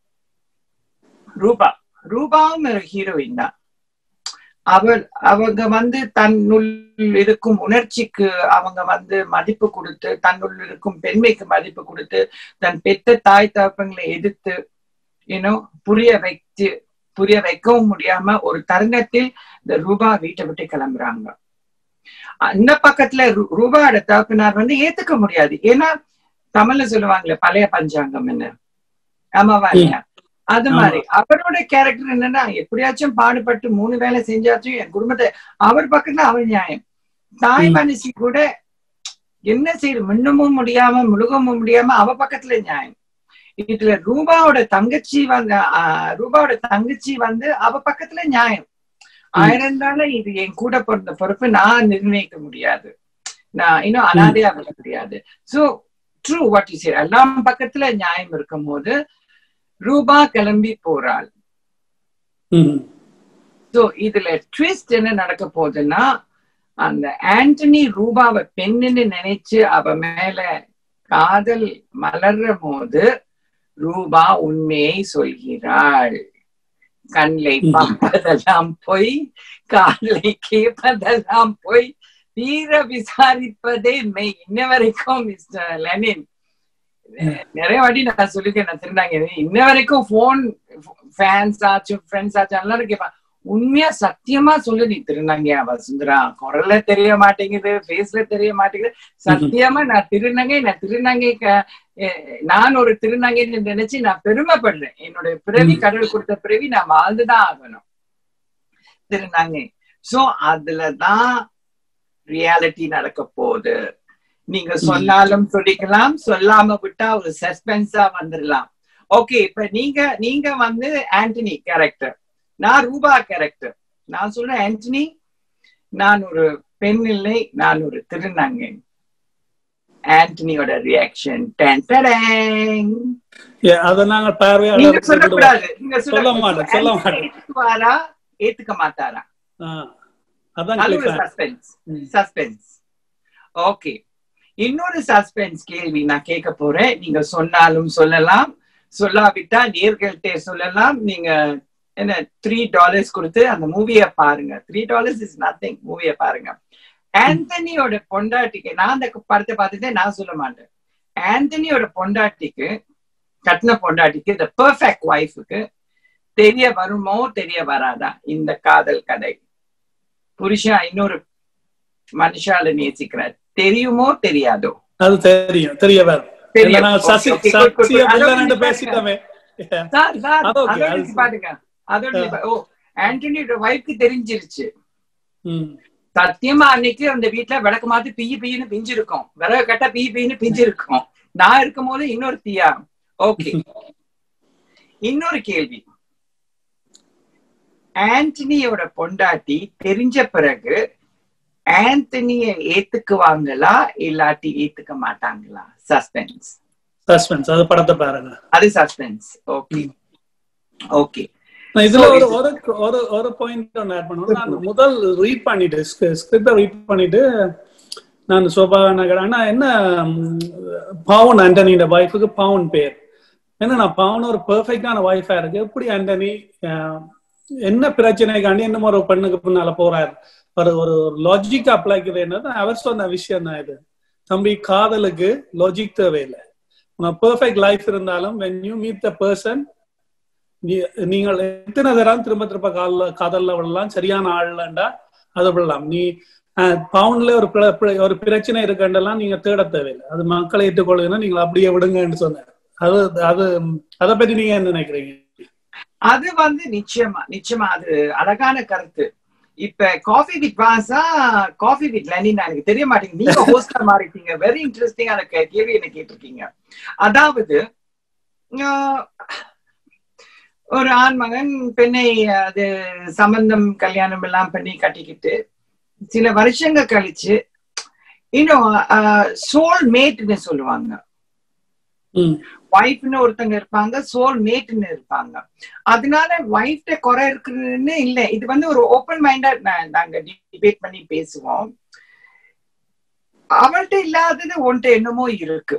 ரூபா ரூபாவும் ஒரு ஹீரோயின் தான் அவள் அவங்க வந்து தன்னுள் இருக்கும் உணர்ச்சிக்கு அவங்க வந்து மதிப்பு கொடுத்து தன்னுள் இருக்கும் பெண்மைக்கு மதிப்பு கொடுத்து தன் பெத்த தாய் தகப்பங்களை எதிர்த்து இன்னும் புரிய வைத்து புரிய வைக்கவும் முடியாம ஒரு தருணத்தில் இந்த ரூபா வீட்டை விட்டு கிளம்புறாங்க அந்த பக்கத்துல ரூ- ரூபாவோட தகப்பனார் வந்து ஏத்துக்க முடியாது ஏன்னா தமிழ்ல சொல்லுவாங்களே பழைய பஞ்சாங்கம் என்ன ஆமாவா இல்லையா அது மாதிரி அவரோட கேரக்டர் என்னன்னா எப்படியாச்சும் பாடுபட்டு மூணு வேலை செஞ்சாச்சும் என் குடும்பத்தை அவர் பக்கத்துல அவர் நியாயம் தாய் ம். மனுஷி கூட என்ன செய்யுது மின்னமும் முடியாம முழுகவும் முடியாம அவ பக்கத்துல நியாயம் இதுல ரூபாவோட தங்கச்சி வந்து ஆஹ், ரூபாவோட தங்கச்சி வந்து அவ பக்கத்துல நியாயம் ஆயிரம் இருந்தாலும் இது என் கூட பிறந்த பொறுப்பு நான் நிர்ணயிக்க முடியாது நான் இன்னும் அனாதையா விட முடியாது சோ ட்ரூ வாட் யூ எல்லாம் பக்கத்துல நியாயம் இருக்கும் போது ரூபா கிளம்பி போறாள் ம் சோ இதுல ட்விஸ்ட் என்ன நடக்க போகுதுன்னா அந்த ஆண்டனி ரூபாவை பெண்ணுன்னு நினைச்சு அவ மேல காதல் மலர்ற போது ரூபா உண்மையை சொல்கிறாள் கண்லை ம். பார்ப்பதெல்லாம் போய் காதலை கேட்பதெல்லாம் போய் தீர விசாரிப்பதே மெய் இன்ன வரைக்கும் மிஸ்டர் லெனின் நிறைய வாட்டி நான் சொல்லிருக்கேன் நான் திருந்தாங்க இன்ன வரைக்கும் போன் ஃபேன்ஸ் ஆச்சும் ஃப்ரெண்ட்ஸ் ஆச்சும் எல்லாரும் கேட்பான் உண்மையா சத்தியமா சொல்லு நீ திருநங்கையா வசுந்தரா குரல்ல தெரிய மாட்டேங்குது ஃபேஸ்ல தெரிய மாட்டேங்குது சத்தியமா நான் திருநங்கை நான் திருநங்கை க- எ- நான் ஒரு திருநங்கைன்னு நினைச்சு நான் பெருமைப்படுறேன் என்னுடைய பிறவி ம். கடவுள் கொடுத்த பிறவி நான் வாழ்ந்துதான் ஆகணும் திருநங்கை சோ அதுலதான் ரியாலிட்டி நடக்க போகுது நீங்க சொன்னாலும் சொல்லிக்கலாம் சொல்லாம விட்டா ஒரு சஸ்பென்ஸா வந்துடலாம் ஓகே இப்ப நீங்க நீங்க வந்து ஆண்டனி கேரக்டர் நான் ரூபா கேரக்டர் நான் சொல்றேன் ஆண்டனி நான் ஒரு பெண் இல்லை நான் ஒரு திருநங்கை ஆண்டனியோட ரியாக்ஷன் அதை நாங்க நீங்க பார்வையாளர் சொல்லக்கூடாது நீங்க சொல்ல மாட்டேன், சொல்ல ஆண்டனி மாட்டேன். ஏத்துக்குவாரா ஏத்துக்க மாட்டாரா அதான் அது ஒரு cliffhanger. சஸ்பென்ஸ் ம். சஸ்பென்ஸ் ஓகே இன்னொரு சஸ்பென்ஸ் கேள்வி நான் கேட்க போறேன் நீங்க சொன்னாலும் சொல்லலாம் சொல்லாவிட்டா நேர்கள்ட்ட சொல்லலாம் நீங்க என்ன த்ரீ டாலர்ஸ் கொடுத்து அந்த மூவிய பாருங்க த்ரீ டாலர்ஸ் இஸ் நத்திங் மூவிய பாருங்க ஆந்தனியோட பொண்டாட்டிக்கு நான் அந்த படத்தை பார்த்துட்டு நான் சொல்ல மாட்டேன் ஆந்தனியோட பொண்டாட்டிக்கு கட்டின பொண்டாட்டிக்கு த பெர்ஃபெக்ட் ஒய்ஃபுக்கு தெரிய வருமோ தெரிய வராதா இந்த காதல் கதை புருஷன் இன்னொரு மனுஷால நேசிக்கிறார் தெரியுமோ தெரியாதோ அது தெரியும் தெரிய வேற தெரியும். இல்ல, நான் Sasi Okay, good, good, சசிய good. அதோட வில்லன்ட்டு நிப்பாட்டுங்க. பேசிட்டோமே சார் சார் அது okay, அதோட அது நிப்பாட்டுங்க அதோட நிப்பா- ஓ ஆண்டனியோட ஒய்ஃப்க்கு தெரிஞ்சிருச்சு ம். சத்தியமா அன்னைக்கு அந்த வீட்டுல விளக்கு மாத்தி பிய்யு பிய்யுன்னு பிஞ்சிருக்கும் விறகு கட்ட பிய்யு பிய்யுன்னு பிஞ்சிருக்கும் நான் இருக்கும் போது இன்னொரு தீயா ஓகே இன்னொரு கேள்வி ஆண்டனியோட பொண்டாட்டி தெரிஞ்ச பிறகு ஆண்டனிய ஏத்துக்குவாங்களா இல்லாட்டி ஏத்துக்க மாட்டாங்களா சஸ்பென்ஸ் சஸ்பென்ஸ் அது படத்தை பாருங்க அது சஸ்பென்ஸ் ஓகே ஓகே நான் இதுல So, ஒரு இது- ஒரு ஒரு ஒரு பாயிண்ட் ஒன்று ஆட் பண்ணுவேன் நான் முதல் ரீட் பண்ணிட்டு ஸ்கிரிப்டை ரீட் பண்ணிட்டு நான் சோபா நகர் ஆனா என்ன ம், பவுன் ஆண்டனியோட ஒய்ஃபுக்கு பவுன் பேர் ஏன்னா நான் பவுன் ஒரு பெர்ஃபெக்டான ஒய்ஃபா இருக்கு எப்படி ஆண்டனி அஹ், என்ன பிரச்சனைக்காண்டி என்ன ஒரு பெண்ணுக்கு பின்னால போறாரு ஒரு ஒரு லாஜிக் அப்ளைக்குது என்னது அவர் சொன்ன விஷயம் தான் இது தம்பி காதலுக்கு லாஜிக் தேவையில்லை உனக்கு பெர்ஃபெக்ட் லைஃப் இருந்தாலும் when you meet the person நீ- நீங்கள் எத்தனை தரம் திரும்ப திரும்ப காதல காதல்ல விடலாம் சரியான ஆள்லண்டா அது விடலாம் நீ பவுண்ட்ல ஒரு பிர- பிர- ஒரு பிரச்சனை இருக்கண்டெல்லாம் நீங்க தேட தேவையில்லை அது மக்களை ஏற்றுக்கொள்ளுங்கன்னா நீங்கள் அப்படியே விடுங்கன்னு சொன்னார் அது அது அதை பத்தி நீங்க என்ன நினைக்கிறீங்க அது வந்து நிச்சயமா நிச்சயமா அது அழகான கருத்து இப்ப coffee with Vasa coffee with Lenin எனக்கு தெரிய மாட்டேங்குது நீங்க ஹோஸ்டா மாறிட்டீங்க வெரி இன்ட்ரெஸ்டிங்கான கே- கேள்வி என்ன கேட்டிருக்கீங்க அதாவது ஆஹ், ஒரு ஆண்மகன் பெண்ணை அது சம்பந்தம் கல்யாணம் எல்லாம் பண்ணி கட்டிக்கிட்டு சில வருஷங்கள் கழிச்சு இன்னும் சோல் மேட்னு சொல்லுவாங்க ம் ஒய்ஃப்னு ஒருத்தங்க இருப்பாங்க சோல் மேட்னு இருப்பாங்க அதனால ஒய்ஃப்ட குறை இருக்குன்னு இல்ல இது வந்து ஒரு ஓப்பன் மைண்டா நாங்க டிபேட் பண்ணி பேசுவோம் அவள்கிட்ட இல்லாதது ஒன்ட்டு என்னமோ இருக்கு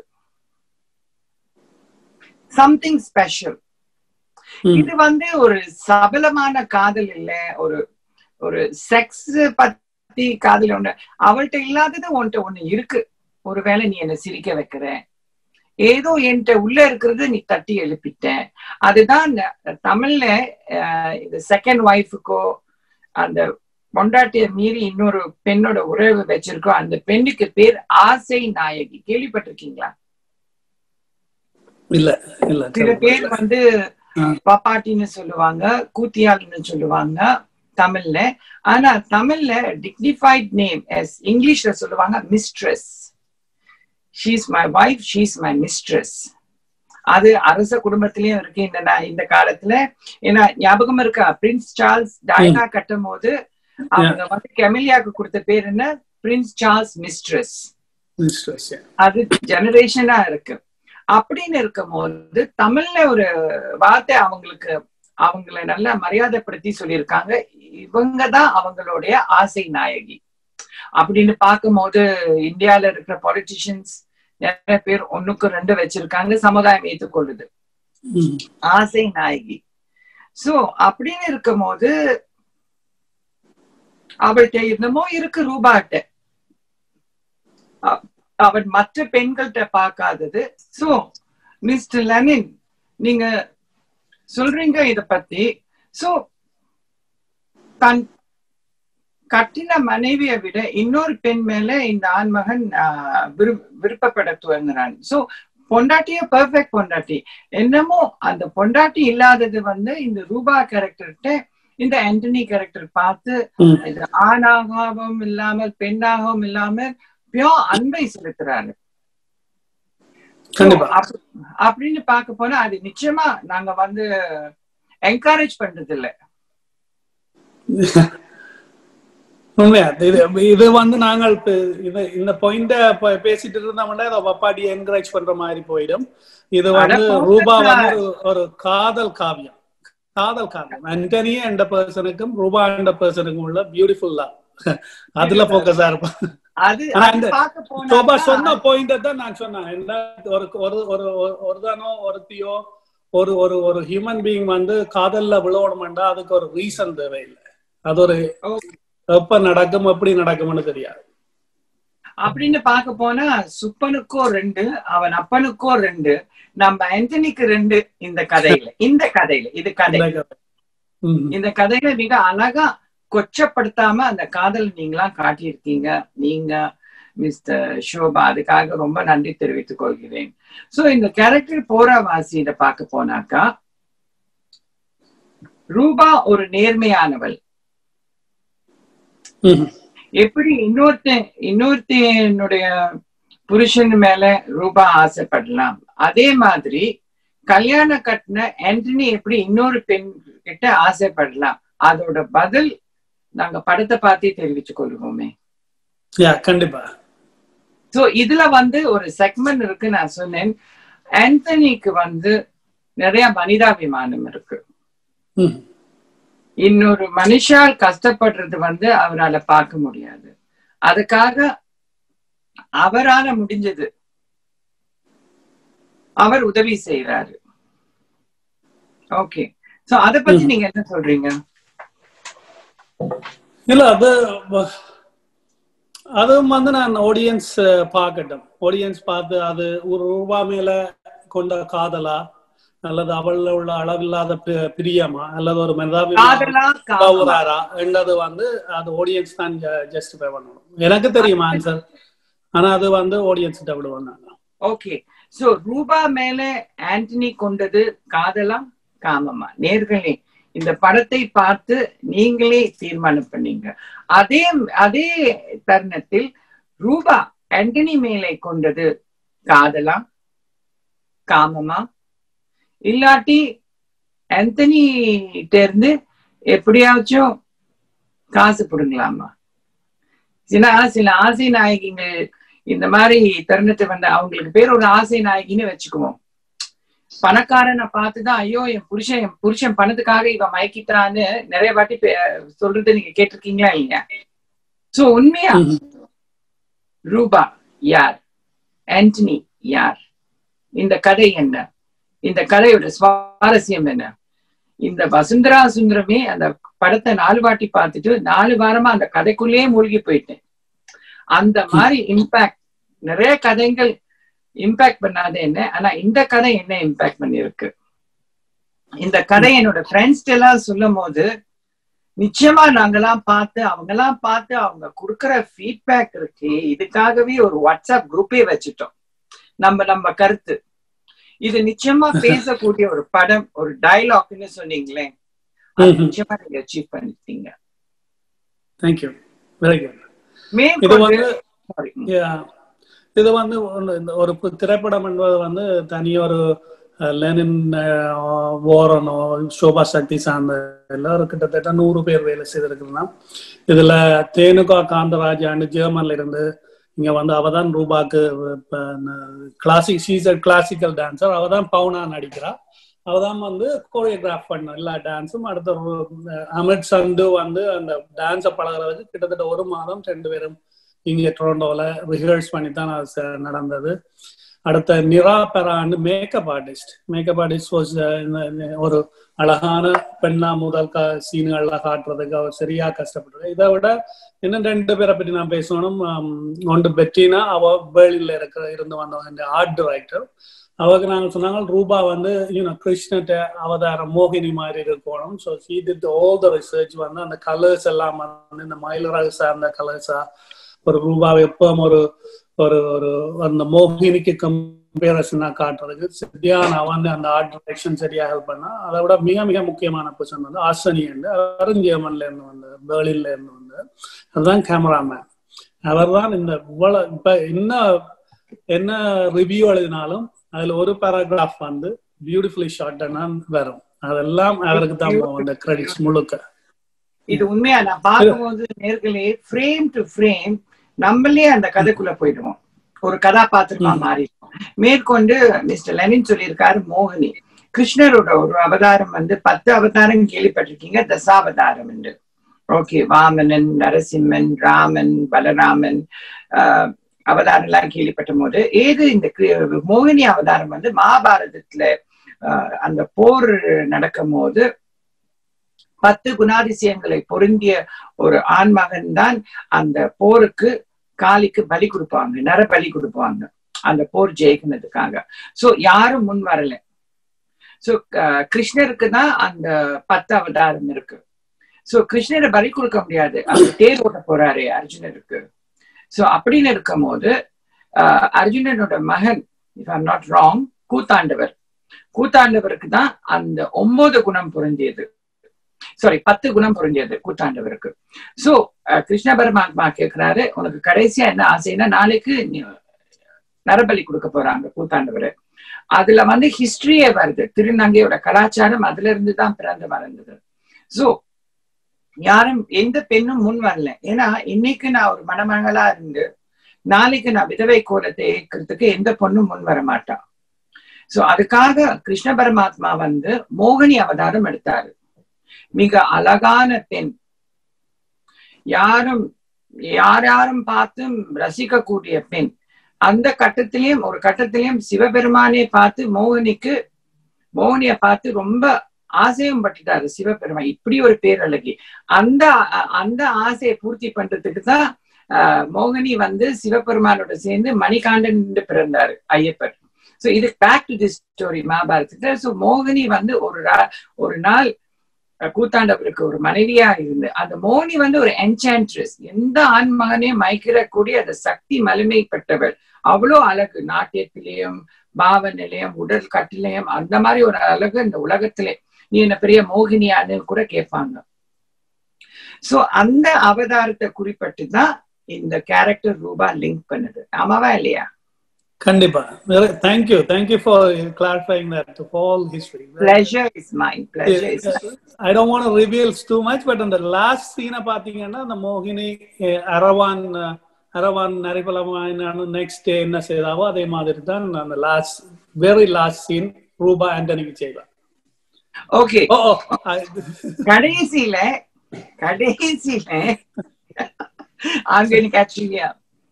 சம்திங் ஸ்பெஷல் ம். இது வந்து ஒரு சபலமான காதல் இல்ல ஒரு ஒரு செக்ஸ் பத்தி காதல் ஒண்ணு அவள்கிட்ட இல்லாதது உன்கிட்ட ஒண்ணு இருக்கு ஒருவேளை நீ என்ன சிரிக்க வைக்கிற ஏதோ என்கிட்ட உள்ள இருக்கிறது நீ தட்டி எழுப்பிட்ட அதுதான் இந்த தமிழ்ல அஹ், இந்த செகண்ட் ஒய்ஃபுக்கோ அந்த பொண்டாட்டிய மீறி இன்னொரு பெண்ணோட உறவு வச்சிருக்கோ அந்த பெண்ணுக்கு பேர் ஆசை நாயகி கேள்விப்பட்டிருக்கீங்களா இல்ல இல்ல சில பேர் வந்து ஆ. பாப்பாட்டின்னு சொல்லுவாங்க கூத்தியாள்னு சொல்லுவாங்க தமிழ்ல ஆனா தமிழ்ல டிக்னிஃபைட் நேம் எஸ் இங்கிலீஷ்ல சொல்லுவாங்க mistress she's my wife she's my mistress அது அரச குடும்பத்திலயும் இருக்கு இந்த நா- இந்த காலத்துல ஏன்னா ஞாபகம் இருக்கா பிரின்ஸ் சார்ல்ஸ் டயனா கட்டும் போது அவங்க வந்து கெமிலியாக்கு கொடுத்த பேர் என்ன Prince Charles mistress Mistress, yeah. அது ஜெனரேஷனா இருக்கு அப்படின்னு இருக்கும் போது தமிழ்ல ஒரு வார்த்தை அவங்களுக்கு அவங்கள நல்லா மரியாதைப்படுத்தி சொல்லியிருக்காங்க இவங்க தான் அவங்களுடைய ஆசை நாயகி அப்படின்னு பார்க்கும்போது இந்தியால இருக்கிற பொலிட்டிஷியன்ஸ் நிறைய பேர் ஒண்ணுக்கு ரெண்டு வச்சிருக்காங்க சமுதாயம் ஏற்றுக்கொள்ளுது ம். ஆசை நாயகி சோ அப்படின்னு இருக்கும்போது அவள்கிட்ட என்னமோ இருக்கு ரூபாட்ட அ- அவன் மற்ற பெண்கள்கிட்ட பார்க்காதது சோ மிஸ்டர் லெனின் நீங்க சொல்றீங்க இத பத்தி சோ தன் கட்டின மனைவியை விட இன்னொரு பெண் மேல இந்த ஆண்மகன் ஆஹ், விரு- விருப்பப்பட துவங்குறான் சோ பொண்டாட்டிய பெர்ஃபெக்ட் பொண்டாட்டி என்னமோ அந்த பொண்டாட்டி இல்லாதது வந்து இந்த ரூபா கேரக்டர்கிட்ட இந்த ஆண்டனி கேரக்டர் பார்த்து ம். இது ஆணாகவும் இல்லாமல் பெண்ணாகவும் இல்லாமல் பியோ அன்பை செலுத்துறாரு So, கண்டிப்பா அப்ப- அப்படின்னு பார்க்க போனா அது நிச்சயமா நாங்க வந்து என்கரேஜ் பண்றது இல்ல உண்மையா இது இது வந்து நாங்கள் இப்ப இது இந்த பாயிண்ட பேசிட்டு இருந்தோம்னா இதை பப்பாடி என்கரேஜ் பண்ற மாதிரி போயிடும் இது வந்து அட, ரூபா போங்க வந்து ஒரு- ஒரு காதல் காவியம் காதல் காவியம் அண்டனி என்ற பர்சனுக்கும் ரூபா என்ற பர்சனுக்கும் உள்ள பியூட்டிஃபுல் லவ் அதுல போக்கஸா இருப்பேன் அது ஆனா அது இந்த பார்க்க சோபா போனா சொன்ன பாயிண்ட் தான் நான் சொன்னேன் என்ன ஒரு ஒரு ஒரு ஒரு- ஒருதானோ ஒருத்தியோ ஒரு ஒரு ஒரு ஹியூமன் பீயிங் வந்து காதல்ல விழுவணும்டா அதுக்கு ஒரு ரீசன் தேவையில்லை அது ஒரு எப்ப நடக்கும் எப்படி நடக்கும்னு தெரியாது அப்படின்னு பார்க்க போனா சுப்பனுக்கோ ரெண்டு அவன் அப்பனுக்கோ ரெண்டு நம்ம ஆண்டனிக்கு ரெண்டு இந்த கதையில இந்த கதையில இது கதை இந்த கதை. ம். இந்த கதையில மிக அழகா கொச்சப்படுத்தாம அந்த காதல் நீங்களாம் காட்டியிருக்கீங்க நீங்க மிஸ்டர் ஷோபா அதுக்காக ரொம்ப நன்றி தெரிவித்துக் கொள்கிறேன் சோ இந்த கேரக்டர் போராவாசியில பார்க்க போனாக்கா ரூபா ஒரு நேர்மையானவள் ம். எப்படி இன்னொருத்தன் இன்னொருத்தனுடைய புருஷன் மேல ரூபா ஆசைப்படலாம் அதே மாதிரி கல்யாணம் கட்டின ஆண்டனி எப்படி இன்னொரு பெண் கிட்ட ஆசைப்படலாம் அதோட பதில் நாங்க படத்தை பார்த்தே தெரிவிச்சு கொள்வோமே யா கண்டிப்பா சோ இதுல வந்து ஒரு செக்மெண்ட் இருக்கு நான் சொன்னேன் ஆண்டனிக்கு வந்து நிறைய மனிதாபிமானம் இருக்கு ம். இன்னொரு மனுஷால் கஷ்டப்படுறது வந்து அவரால பார்க்க முடியாது அதுக்காக அவரால முடிஞ்சது அவர் உதவி செய்யறாரு ஓகே சோ அத பத்தி நீங்க என்ன சொல்றீங்க இல்ல அது வ- அதுவும் வந்து நான் ஆடியன்ஸ் பார்க்கட்டும் ஆடியன்ஸ் பார்த்து அது ஒரு ரூபா மேல கொண்ட காதலா அல்லது அவள்ல உள்ள அளவில்லாத பி- பிரியமா அல்லது ஒரு மனிதாபிமானம் காதலா காமமா? உறவுறாரா என்றது வந்து அது ஆடியன்ஸ் தான் ஜஸ்டிஃபை பண்ணணும் எனக்கு தெரியும் ஆன்சர் ஆனா அது வந்து ஆடியன்ஸ் கிட்ட விடுவோம் நான் ஓகே சோ ரூபா மேல ஆண்டனி கொண்டது காதலா காமமா நேர்களே இந்த படத்தை பார்த்து நீங்களே தீர்மானம் பண்ணீங்க அதே அதே தருணத்தில் ரூபா ஆண்டனி மேலே கொண்டது காதலா காமமா இல்லாட்டி ஆந்தனி இருந்து எப்படியாச்சும் காசு பிடுங்கலாமா சில சில ஆசை நாயகிகள் இந்த மாதிரி தருணத்தை வந்து அவங்களுக்கு பேர் ஒரு ஆசை நாயகின்னு வச்சுக்குவோம் பணக்காரனை பார்த்துதான் ஐயோ என் புருஷன் என் புருஷன் பணத்துக்காக இவன் மயக்கிட்டான்னு நிறைய வாட்டி பே- சொல்றது நீங்க கேட்டிருக்கீங்களா இல்லையா சோ உண்மையா ம். ரூபா யார் ஆண்டனி யார் இந்த கதை என்ன இந்த கதையோட சுவாரஸ்யம் என்ன இந்த வசுந்தரா சுந்தரமே அந்த படத்தை நாலு வாட்டி பார்த்துட்டு நாலு வாரமா அந்த கதைக்குள்ளேயே மூழ்கி போயிட்டேன் அந்த மாதிரி இம்பாக்ட் நிறைய கதைகள் இம்பாக்ட் பண்ணாத என்ன ஆனா இந்த கதை என்ன இம்பாக்ட் பண்ணிருக்கு இந்த கதை என்னோட ஃப்ரெண்ட்ஸ் எல்லாம் சொல்லும் போது நிச்சயமா நாங்கெல்லாம் பார்த்து அவங்கெல்லாம் பார்த்து அவங்க கொடுக்கிற ஃபீட்பேக் இருக்கு இதுக்காகவே ஒரு வாட்ஸ்அப் குரூப்பே வச்சுட்டோம் நம்ம நம்ம கருத்து இது நிச்சயமா பேசக்கூடிய ஒரு படம் ஒரு டயலாக்னு சொன்னீங்களே அது ம்ஹும். நிச்சயமா நீங்க அச்சீவ் பண்ணிருக்கீங்க தேங்க்யூ வெரி குட் இது மேற்கொண்டு வந்து sorry. Yeah. இது வந்து ஒண்ணு- இந்த ஒரு பு- திரைப்படம் என்பது வந்து தனி ஒரு லெனின் ஓரனோ சோபா சக்தி சார்ந்த எல்லாரும் கிட்டத்தட்ட நூறு பேர் வேலை செய்திருக்கிறோம் இதுல தேனுகா காந்தராஜான்னு ஜெர்மன்ல இருந்து இங்க வந்து அவ தான் ரூபாக்கு கிளாசிக் சீசர் கிளாசிக்கல் டான்சர் அவ தான் பவுனா நடிக்கிறா அவ தான் வந்து கோரியோகிராஃப் பண்ண எல்லா டான்ஸும் அடுத்த அமித் சந்து வந்து அந்த டான்ஸை பழகிறதுக்கு கிட்டத்தட்ட ஒரு மாதம் ரெண்டு பேரும் இங்க டொரண்டோல ரிஹர்ஸ் பண்ணி தான் அது நடந்தது அடுத்த நிரா பெரான்னு makeup artist makeup artist was ஒரு அழகான பெண்ணா முதல் கா சீன்கள்லாம் காட்டுறதுக்கு அவர் சரியா கஷ்டப்பட்டு இதை விட இன்னும் ரெண்டு பேரை பற்றி நான் பேசணும் ஒன்று பெட்டினா அவ பேர்லின்ல இருக்கிற இருந்து வந்தவங்க ஆர்ட் டைரக்டர் அவருக்கு நாங்கள் சொன்னாங்க ரூபா வந்து யூனோ கிருஷ்ணட்ட அவதாரம் மோகினி மாதிரி இருக்கணும் so she did all the research வந்து அந்த கலர்ஸ் எல்லாம் வந்து இந்த மயிலராக சார்ந்த கலர்ஸா ஒரு ரூபாவை எப்பவும் ஒரு ஒரு ஒரு அந்த மோகினிக்கு கம்பேரிசனா காட்டுறதுக்கு சரியான வந்து அந்த ஆர்ட் டைரக்ஷன் சரியா ஹெல்ப் பண்ணா அதை விட மிக மிக முக்கியமான பர்சன் வந்து ஆசனி என்று அருஞ்சேமன்ல இருந்து வந்து பேர்லின்ல இருந்து வந்து அதுதான் கேமராமேன் அவர் தான் இந்த இவ்வளவு இப்ப என்ன என்ன ரிவ்யூ எழுதினாலும் அதுல ஒரு பேராகிராஃப் வந்து பியூட்டிஃபுல்லி ஷார்ட் வரும் அதெல்லாம் அவருக்கு தான் அந்த கிரெடிட்ஸ் முழுக்க இது உண்மையா நான் பார்க்கும்போது நேர்களே ஃப்ரேம் டு ஃப்ரேம் நம்மளே அந்த கதைக்குள்ள போயிடுவோம் ஒரு கதாபாத்திரமா மாறிடுவோம் மேற்கொண்டு மிஸ்டர் லெனின் சொல்லியிருக்காரு மோகினி கிருஷ்ணரோட ஒரு அவதாரம் வந்து பத்து அவதாரம் கேள்விப்பட்டிருக்கீங்க தசாவதாரம் என்று ஓகே வாமனன் நரசிம்மன் ராமன் பலராமன் ஆஹ் அவதாரம் எல்லாம் கேள்விப்பட்ட போது ஏது இந்த மோகினி அவதாரம் வந்து மகாபாரதத்துல அந்த போர் நடக்கும் போது பத்து குணாதிசயங்களை பொருந்திய ஒரு ஆண்மகன் தான் அந்த போருக்கு காளிக்கு பலி கொடுப்பாங்க நர பலி கொடுப்பாங்க அந்த போர் ஜெயிக்கினதுக்காக சோ யாரும் முன் வரல சோ கிருஷ்ணருக்கு தான் அந்த பத்து அவதாரம் இருக்கு சோ கிருஷ்ணரை பலி கொடுக்க முடியாது அவர் தேர் ஓட்ட போறாரு அர்ஜுனருக்கு சோ அப்படின்னு இருக்கும் போது அர்ஜுனனோட மகன் if I'm not wrong Koothandavar கூத்தாண்டவருக்கு தான் அந்த ஒன்பது குணம் பொருந்தியது சாரி பத்து குணம் புரிஞ்சது கூத்தாண்டவருக்கு சோ கிருஷ்ண பரமாத்மா கேட்கிறாரு உனக்கு கடைசியா என்ன ஆசைன்னா நாளைக்கு நரபலி கொடுக்க போறாங்க கூத்தாண்டவர் அதுல வந்து ஹிஸ்டரியே வருது திருநங்கையோட கலாச்சாரம் அதுல இருந்து தான் பிறந்து வளர்ந்தது சோ யாரும் எந்த பெண்ணும் முன் வரல ஏன்னா இன்னைக்கு நான் ஒரு மணமகளா இருந்து நாளைக்கு நான் விதவை கோலத்தை ஏற்கிறதுக்கு எந்த பொண்ணும் முன் வர மாட்டான் சோ அதுக்காக கிருஷ்ண பரமாத்மா வந்து மோகினி அவதாரம் எடுத்தாரு மிக அழகான பெண் யாரும் யார் யாரும் பார்த்தும் ரசிக்கக்கூடிய பெண் அந்த கட்டத்திலையும் ஒரு கட்டத்திலையும் சிவபெருமானே பார்த்து மோகினிக்கு மோகினிய பார்த்து ரொம்ப ஆசையும் பட்டுட்டாரு சிவபெருமான் இப்படி ஒரு பேரழகி அந்த அந்த ஆசையை பூர்த்தி பண்றதுக்கு தான் மோகினி வந்து சிவபெருமானோட சேர்ந்து மணிகாண்டன் பிறந்தாரு ஐயப்பர் சோ இது பேக் டு தி ஸ்டோரி மகாபாரதத்துல சோ மோகினி வந்து ஒரு ஒரு நாள் கூத்தாண்டவருக்கு ஒரு மனைவியா இருந்து அந்த மோனி வந்து ஒரு என்சான்ட்ரஸ் எந்த ஆண் மகனையும் மயக்கிறக்கூடிய அந்த சக்தி மலிமைப்பட்டவள் அவ்வளோ அழகு நாட்டியத்திலேயும் பாவ நிலையம் உடல் கட்டிலையும் அந்த மாதிரி ஒரு அழகு இந்த உலகத்திலே நீ என்ன பெரிய மோகினியான்னு கூட கேட்பாங்க சோ அந்த அவதாரத்தை குறிப்பிட்டு தான் இந்த கேரக்டர் ரூபா லிங்க் பண்ணுது ஆமாவா இல்லையா கண்டிப்பா thank you thank you for clarifying that whole history pleasure is mind pleasure is I don't want to reveals too much but அந்த லாஸ்ட் சீனை பாத்தீங்கன்னா அந்த மோகினி அரவான் அரவான் நரிபலமான நெக்ஸ்ட் டே என்ன செய்தாவோ அதே மாதிரி தான் அந்த லாஸ்ட் வெரி லாஸ்ட் சீன் ரூபா ஆண்டனிக்கு செய்வார் ஓகே ஓ கடைசியில கடைசியில ஆர்கானிக் ஆக்சுவலியா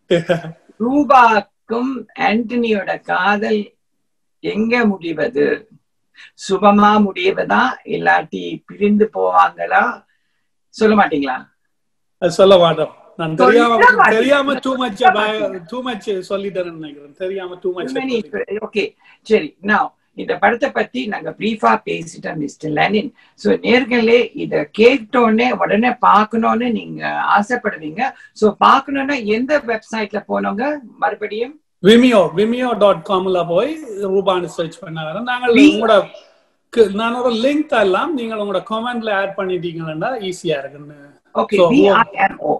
ரூபாக்கும் ஆண்டனியோட காதல் எங்க முடிவது சுபமா முடிவதா இல்லாட்டி பிரிந்து போவாங்களா சொல்ல மாட்டீங்களா சொல்ல மாட்டோம் நான் தெரியாம தெரியாம டூ மச் டூ மச் சொல்லிட்டேன்னு நினைக்கிறேன் தெரியாம டூ மச் ஓகே சரி நான் இந்த படத்தை பத்தி நாங்க பிரீஃபா பேசிட்டோம் மிஸ்டர் லெனின் சோ நேர்களே இத கேட்டோடனே உடனே பார்க்கணும்னு நீங்க ஆசைப்படுவீங்க சோ பார்க்கணும்னா எந்த வெப்சைட்ல போனவங்க மறுபடியும் விமியோ விமியோ டாட் காம்ல போய் ரூபான்னு சர்ச் பண்ண வர நாங்கள் உங்களோட நான் ஒரு லிங்க் தரலாம் நீங்கள் உங்களோட கமெண்ட்ல ஆட் பண்ணிட்டீங்கன்னா ஈஸியா இருக்குன்னு okay V I M O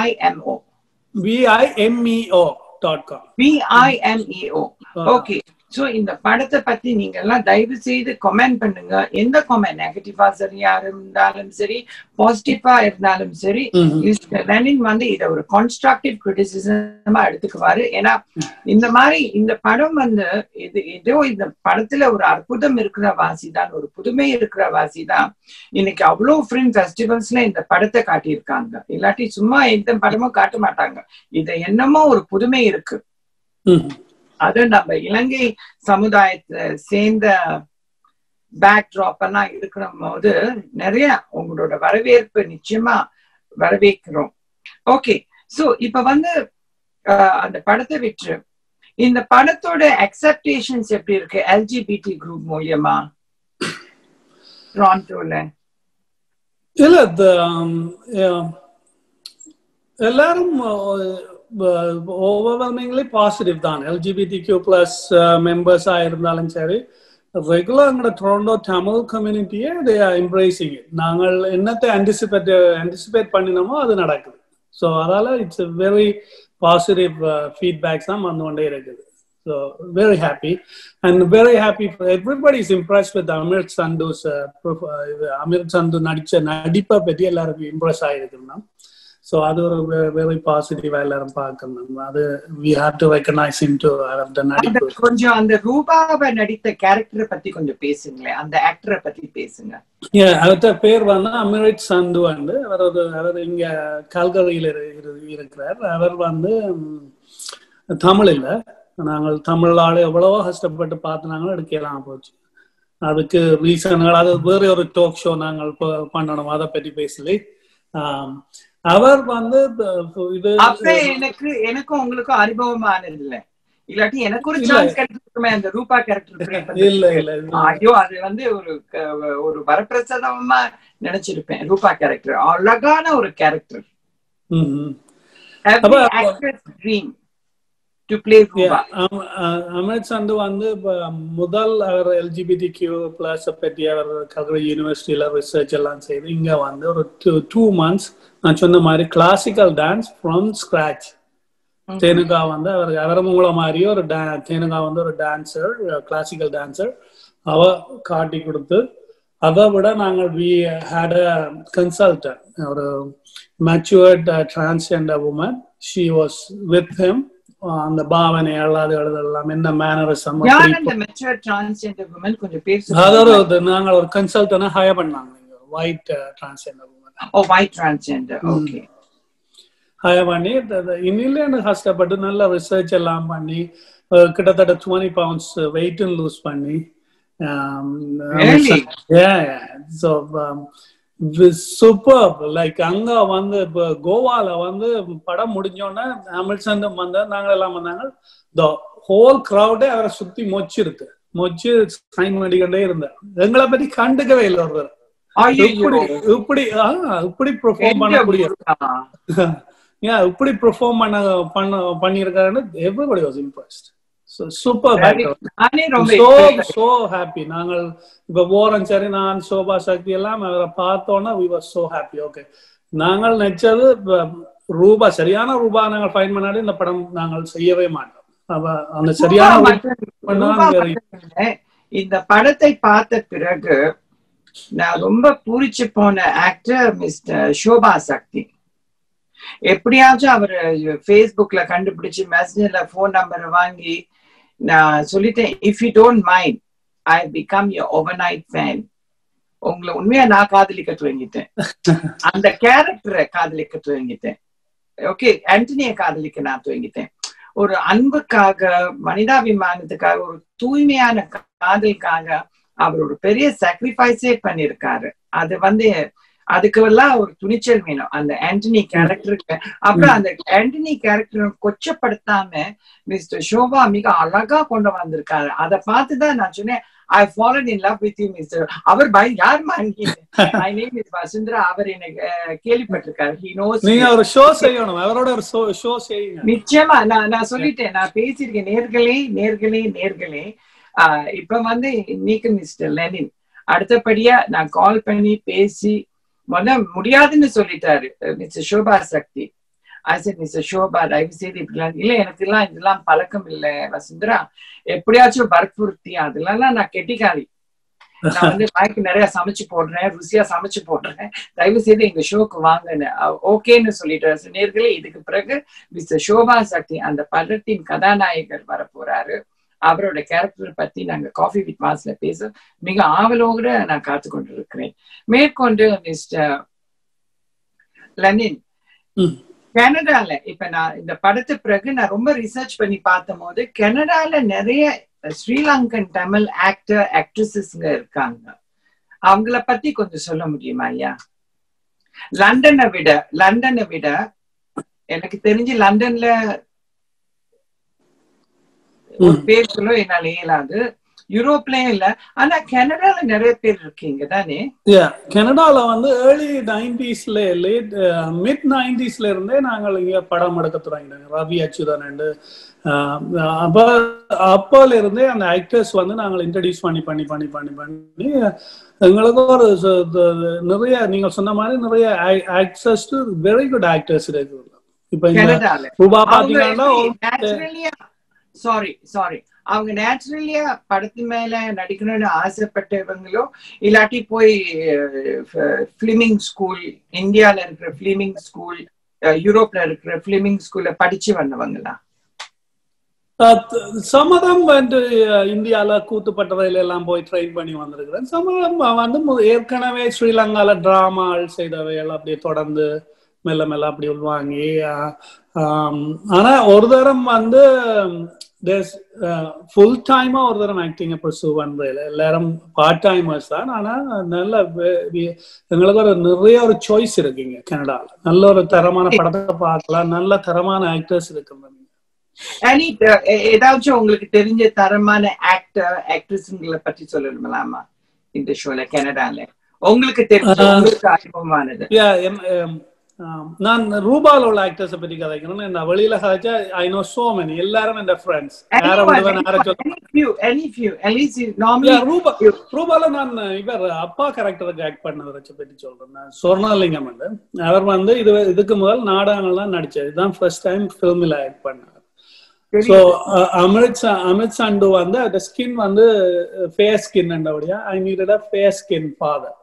V I M O V I M E O dot com V I M E O okay so இந்த படத்தை பத்தி நீங்க எல்லாம் தயவு செய்து கமெண்ட் பண்ணுங்க எந்த கமெண்ட் நெகட்டிவா சரியா இருந்தாலும் சரி பாசிட்டிவா இருந்தாலும் சரி ம்ஹும். மிஸ்டர் லெனின் வந்து இத ஒரு கான்ஸ்ட்ரக்டிவ் கிரிட்டிசிசமா எடுத்துக்குவாரு ஏன்னா இந்த மாதிரி இந்த படம் வந்து இது ஏதோ இந்த படத்துல ஒரு அற்புதம் இருக்கிற வாசி தான் ஒரு புதுமை இருக்கிற வாசி தான் இன்னைக்கு அவ்வளவு ஃபிலிம் ஃபெஸ்டிவல்ஸ்ல இந்த படத்தை காட்டியிருக்காங்க இல்லாட்டி சும்மா எந்த படமும் காட்ட மாட்டாங்க இது என்னமோ ஒரு புதுமை இருக்கு ம்ஹும். அது நம்ம இலங்கை சமுதாயத்தை சேர்ந்த பேக் ட்ராப் எல்லாம் இருக்கிற போது நிறைய உங்களோட வரவேற்பு நிச்சயமா வரவேற்கிறோம் ஓகே சோ இப்ப வந்து அஹ், அந்த படத்தை விட்டு இந்த படத்தோட அக்செப்டேஷன்ஸ் எப்படி இருக்கு எல்ஜிபிடி குரூப் மூலியமா டொராண்டோல இல்ல the, um, yeah, எல்லாரும் ஓவர்வெல்மிங்லி பாசிட்டிவ் தான் எல்ஜிபிடி கியூ பிளஸ் மெம்பர்ஸா இருந்தாலும் சரி ரெகுலர் எங்களோட டொரண்டோ தமிழ் கம்யூனிட்டியே தே ஆர் எம்ப்ரேசிங் இட் நாங்கள் என்னத்தை அன்டிசிபேட் அன்டிசிபேட் பண்ணினோமோ அது நடக்குது ஸோ அதால இட்ஸ் வெரி பாசிட்டிவ் ஃபீட்பேக்ஸ் தான் வந்து கொண்டே இருக்குது so very happy and very happy everybody is impress with Amir சந்துஸ் இது அமிர் சந்து நடிச்ச நடிப்பை பற்றி எல்லாருக்கும் இம்ப்ரெஸ் ஆயிருக்குன்னா ஸோ அது ஒரு வெரி பாசிட்டிவா எல்லாரும் பார்க்கணும் அது we have to recognise in to அந்த அந்த நடிப்பு கொஞ்சம் அந்த ரூபாவை நடித்த கேரக்டரை பத்தி கொஞ்சம் பேசுங்களேன் அந்த ஆக்டரை பத்தி பேசுங்க Yeah, அவர்ட்ட பேர் வந்து அமிரிட் சந்து வந்து அவர் ஒரு அவர் இங்க கல்கரியில் இருக்கிறார் அவர் வந்து ம், தமிழ் இல்ல நாங்கள் தமிழ் ஆளு எவ்வளவோ கஷ்டப்பட்டு பார்த்து எடுக்கலாம் போச்சு அதுக்கு ரீசன்கள் அது வேற ஒரு டோக் ஷோ நாங்கள் ப- பண்ணணும் அதை பற்றி பேசலை ஆம், அவர் வந்து ப- இது அப்ப எனக்கு எனக்கும் உங்களுக்கும் அனுபவமானது இல்ல இல்லாட்டி எனக்கு ஒரு இல்ல. சான்ஸ் கிடைச்சிருக்குமே அந்த ரூபா கேரக்டர் இல்ல இல்ல இது- ஐயோ அது வந்து ஒரு க- ஒரு வரப்பிரசாதமா நினைச்சிருப்பேன் ரூபா கேரக்டர் அழகான ஒரு கேரக்டர் ம், ம். அப்ப- ட்ரீம் டு பிளே ரூபா அமித் சந்து வந்து இப்ப முதல் அவர் எல்ஜிபிடி கியூ பிளஸ் பற்றி அவர் கல்கரி யூனிவர்சிட்டியில ரிசர்ச் எல்லாம் செய்து இங்க வந்து ஒரு டூ மந்த்ஸ் நான் சொன்ன மாதிரி classical dance from scratch Thenuka வந்து அவர் அவர் மூல மாதிரி ஒரு டா- தேனுகா வந்து ஒரு டான்சர் கிளாசிக்கல் டான்சர் அவ காட்டி கொடுத்து அதை விட நாங்கள் வி ஹேட் அ கன்சல்டன்ட் ஒரு mature transgender woman she was with him அந்த பாவனை எழுதாது எழுதலாம் என்ன மேனரிசம் யார் அந்த மெச்சூர் டிரான்ஸ்ஜெண்டர் உமன் கொஞ்சம் பேர் அதாவது ஒரு நாங்கள் ஒரு கன்சல்டன்ட் ஹையர் பண்ணாங்க white transgender woman oh white transgender okay hire பண்ணி இன்னில எனக்கு கஷ்டப்பட்டு நல்ல ரிசர்ச் எல்லாம் பண்ணி அஹ் கிட்டத்தட்ட டுவெண்ட்டி பவுண்ட்ஸ் வெயிட்டும் லூஸ் பண்ணி Really? ஸோ சூப்பர் லைக் அங்க வந்து இப்போ கோவால வந்து படம் முடிஞ்சோடனே அமிர்சந்தம் வந்து நாங்க எல்லாம் வந்தாங்க த ஹோல் கிரௌடே அவரை சுத்தி மொச்சிருக்கு மொச்சு சைன் பண்ணிக்கிட்டே இருந்தார் எங்களை பத்தி கண்டுக்கவே இல்லை ஒருவர் இப்படி இப்படி ஆ, இப்படி பெர்ஃபார்ம் பண்ணக்கூடிய ஏன் இப்படி பெர்ஃபார்ம் பண்ண பண்ண பண்ணியிருக்காருன்னு எவ்ரிபடி வாஸ் இம்ப்ரெஸ்ட் சூப்பர் நானே ரொம்ப சோ excited. சோ ஹாப்பி நாங்கள் இப்ப போறோம் சரி நான் சோபா சக்தி எல்லாம் அவரை பார்த்தோன்னா we were so happy okay நாங்கள் நினைச்சது இப்ப ரூபா சரியான ரூபா நாங்கள் ஃபைன் பண்ணாடி இந்த படம் நாங்கள் செய்யவே மாட்டோம் அவ அந்த சரியான ரூபா ரூபா மட்டும் பண்ணா ரூபா வேற மட்டும் இல்ல. இந்த படத்தை பார்த்த பிறகு நான் ரொம்ப பூரிச்சு போன ஆக்டர் மிஸ்டர் சோபா சக்தி எப்படியாச்சும் அவர் ஃபேஸ்புக்ல கண்டுபிடிச்சு மெசேஜ்ல ஃபோன் நம்பரை வாங்கி நான் சொல்லிட்டேன் if you don't mind I become your overnight fan உங்களை உண்மையா நான் காதலிக்க துவங்கிட்டேன் அந்த கேரக்டரை காதலிக்க துவங்கிட்டேன் ஓகே ஆண்டனிய காதலிக்க நான் துவங்கிட்டேன் ஒரு அன்புக்காக மனிதாபிமானத்துக்காக ஒரு தூய்மையான காதலுக்காக அவர் ஒரு பெரிய சாக்ரிஃபைஸே பண்ணிருக்காரு அது வந்து அதுக்கு எல்லாம் ஒரு துணிச்சல் வேணும் அந்த ஆண்டனி கேரக்டருக்கு அப்புறம் அந்த ஆண்டனி கேரக்டர் கொச்சப்படுத்தாம மிஸ்டர் ஷோபா மிக அழகா கொண்டு வந்திருக்காரு அதை பார்த்துதான் நான் சொன்னேன் I fallen in love with you mister அவர் பை யார் மாங்கி மை நேம் இஸ் வசுந்தரா அவர் எனக்கு அஹ், கேள்விப்பட்டிருக்காரு ஹி நோஸ் நீங்க ஒரு ஷோ செய்யணும் அவரோட ஒரு ஷோ செய்யுங்க நிச்சயமா நான் நான் சொல்லிட்டேன் நான் பேசியிருக்கேன் நேர்களே நேர்களே நேர்களே ஆஹ் இப்ப வந்து இன்னைக்கு மிஸ்டர் லெனின் அடுத்தபடியா நான் கால் பண்ணி பேசி முத முடியாதுன்னு சொல்லிட்டாரு மிஸ்டர் சோபா சக்தி ஆசிட் மிஸ்டர் ஷோபா தயவு செய்து இப்படிலாம் இல்ல எனக்கு எல்லாம் இதெல்லாம் பழக்கம் இல்ல வசுந்தரா எப்படியாச்சும் வற்புறுத்தி அதெல்லாம் நான் கெட்டிக்காரி நான் வந்து வாய்க்கு நிறைய சமைச்சு போடுறேன் ருசியா சமைச்சு போடுறேன் தயவு செய்து எங்க ஷோக்கு வாங்கன்னு ஓகேன்னு சொல்லிட்டு நேர்களே இதுக்கு பிறகு மிஸ்டர் சோபா சக்தி அந்த படத்தின் கதாநாயகர் வர போறாரு அவரோட கேரக்டர் பத்தி நாங்க காஃபி வித் மாஸ்ல பேச மிக ஆவலோட நான் காத்து கொண்டிருக்கிறேன் மேற்கொண்டு மிஸ்டர் லெனின் ம். கனடால இப்ப நான் இந்த படத்து பிறகு நான் ரொம்ப ரிசர்ச் பண்ணி பார்த்த போது கனடால நிறைய ஸ்ரீலங்கன் தமிழ் ஆக்டர் ஆக்ட்ரஸஸ்ங்க இருக்காங்க அவங்கள பத்தி கொஞ்சம் சொல்ல முடியுமா ஐயா லண்டனை விட லண்டனை விட எனக்கு தெரிஞ்சு லண்டன்ல ஒரு ம். பேர் சொல்ல என்னால இயலாது யூரோப்லயும் இல்ல ஆனா கனடால நிறைய பேர் இருக்கீங்க தானே Yeah, கனடால வந்து ஏர்லி நைன்டிஸ்ல லேட் மிட் நைன்டிஸ்ல இருந்தே நாங்கள் இங்க படம் எடுக்க தொடங்கினாங்க ரவி அச்சுதன் அப்ப அப்பல இருந்தே அந்த ஆக்டர்ஸ் வந்து நாங்கள் இன்ட்ரடியூஸ் பண்ணி பண்ணி பண்ணி பண்ணி பண்ணி எங்களுக்கு ஒரு ச- த- நிறைய நீங்க சொன்ன மாதிரி நிறைய ஆக்டர்ஸ் வெரி குட் ஆக்டர்ஸ் இருக்கு இப்ப இந்த கனடால ரூபா அவங்க பாத்தீங்கன்னா நேச்சுரலியா சாரி சாரி அவங்க நேச்சுரலியா படத்து மேல நடிக்கணும்னு ஆசைப்பட்டவங்களோ இல்லாட்டி போய் ஃபிலிமிங் ஸ்கூல் இந்தியால இருக்கிற ஃபிலிமிங் ஸ்கூல் யூரோப்ல இருக்கிற ஃபிலிமிங் ஸ்கூல்ல படிச்சு வந்தவங்களா சம்மதம் வந்து அஹ், இந்தியால கூத்துப்பட்டறையில எல்லாம் போய் ட்ரெயின் பண்ணி வந்திருக்கிறேன் சம்மதம் வந்து மு- ஏற்கனவே ஸ்ரீலங்கால டிராமால் செய்தவைகள் அப்படியே தொடர்ந்து மெல்ல மெல்ல அப்படி உள்வாங்கி அஹ், ஆம், ஆனா ஒரு தரம் வந்து ஃபுல் டைமா ஒரு தரம் ஆக்டிங்க பர்சூ பண்றதில்ல எல்லாரும் பார்ட் டைமர்ஸ் தான் ஆனா நல்ல வே- வி- எங்களுக்கு ஒரு நிறைய ஒரு சாய்ஸ் இருக்குங்க கனடால நல்ல ஒரு தரமான படத்தை பார்க்கலாம் நல்ல தரமான ஆக்டர்ஸ் இருக்கு அனி ஏதாச்சும் உங்களுக்கு தெரிஞ்ச தரமான ஆக்டர் ஆக்ட்ரஸ்ங்களை பற்றி சொல்லணுங்களாமா இந்த ஷோல கனடால உங்களுக்கு தெரிஞ்ச ஆஹ். உங்களுக்கு அறிமுகமானது Yeah, em- em, um, நான் ரூபால உள்ள ஆக்டர்ஸ் பத்தி கதைக்கணும் நான் வெளியில கதைச்சா ஐ நோ சோ மெனி எல்லாரும் என் ஃப்ரெண்ட்ஸ் யார Anyone, விடுவேன் யார anyone, சொல்ல any few, any few. At least you normally Yeah, ரூபா ரூபால நான் இவர் அப்பா கேரக்டருக்கு ஆக்ட் பண்ணதை வச்சு பத்தி சொல்றேன் நான் சொர்ணலிங்கம் வந்து அவர் வந்து இது இதுக்கு முதல் நாடகங்கள்லாம் நடிச்சார் இதுதான் ஃபர்ஸ்ட் டைம் ஃபிலிமில் ஆக்ட் பண்ணார் ஸோ அமித் ச- அமித் சண்டு வந்து அந்த ஸ்கின் வந்து ஃபேர் ஸ்கின் அப்படியா I needed a fair skin father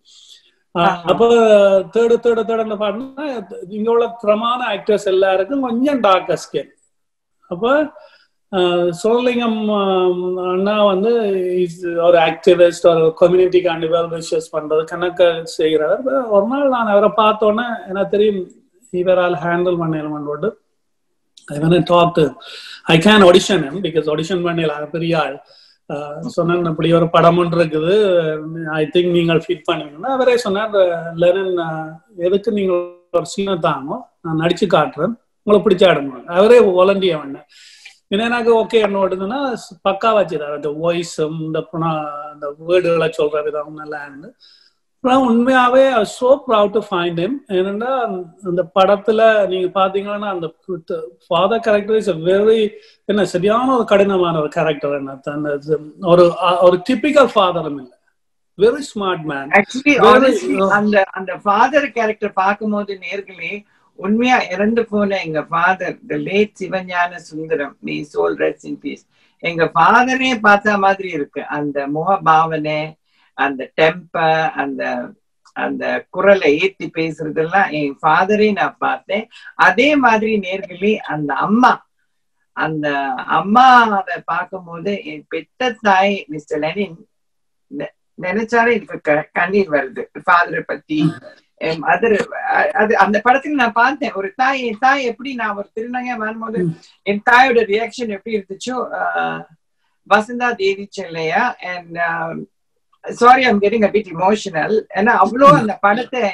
அப்ப தேர்டு தேர்டு தேர்டு பாடினா இங்க உள்ள பிரமாண ஆக்டர்ஸ் எல்லாருக்கும் கொஞ்சம் டார்க்கர் ஸ்கின் அப்ப சோலிங்கம் அண்ணா வந்து is ஒரு ஆக்டிவிஸ்ட் ஒரு கம்யூனிட்டிக்காண்டி வெல் விஷஸ் பண்றது கணக்க செய்கிறார் ஒரு நாள் நான் அவரை பார்த்தோன்னே எனக்கு தெரியும் இவரால் ஹேண்டில் பண்ணலாம் போட்டு I when I talked to, I can audition him because audition பண்ணலாம் பெரிய ஆள் சொன்னேன் அப்படி ஒரு படம் ஒன்று இருக்குது ஐ திங்க் நீங்கள் ஃபிட் பண்ணுவீங்கன்னா அவரே சொன்னார் லெனன் எதுக்கு நீங்கள் ஒரு சீனை தாங்க நான் நடிச்சு காட்டுறேன் உங்களை பிடிச்ச ஆடுங்க அவரே வாலண்டியா பண்ணேன் ஏன்னா எனக்கு ஓகே என்ன ஓடுதுன்னா பக்கா வச்சுதார் அந்த வாய்ஸும் இந்த அந்த வேர்டுகளை சொல்ற விதம் நல்லா இருந்து அப்புறம் உண்மையாவே so proud to find him ஏன்னா அந்த படத்துல நீங்க பாத்தீங்கன்னா அந்த ஃபாதர் கேரக்டர் இஸ் வெரி என்ன சரியான ஒரு கடினமான ஒரு கேரக்டர் என்ன அந்த ஒரு ஒரு டிபிக்கல் ஃபாதரும் இல்லை வெரி ஸ்மார்ட் மேன் ஆக்சுவலி அந்த அந்த ஃபாதர் கேரக்டர் பார்க்கும்போது நேர்களே உண்மையா இறந்து போன எங்க father the late Sivagnana Sundaram may soul rest in peace எங்க ஃபாதரே பார்த்த மாதிரி இருக்கு அந்த முக பாவனை அந்த டெம்பர் அந்த அந்த குரலை ஏத்தி பேசுறதெல்லாம் என் ஃபாதரே நான் பார்த்தேன் அதே மாதிரி நேர்களே அந்த அம்மா அந்த அம்மாவை பார்க்கும்போது என் பெத்த தாய் மிஸ்டர் லெனின் நினைச்சாலே எனக்கு கண்ணீர் வருது ஃபாதரை பத்தி மதர் அது அந்த படத்துல நான் பார்த்தேன் ஒரு தாய் என் தாய் எப்படி நான் ஒரு திருநங்கை வரும்போது என் தாயோட ரியாக்ஷன் எப்படி இருந்துச்சோ Vasantha Devi Chellaiah and sorry I'm getting a bit emotional ஏன்னா அவ்வளோ அந்த படத்தை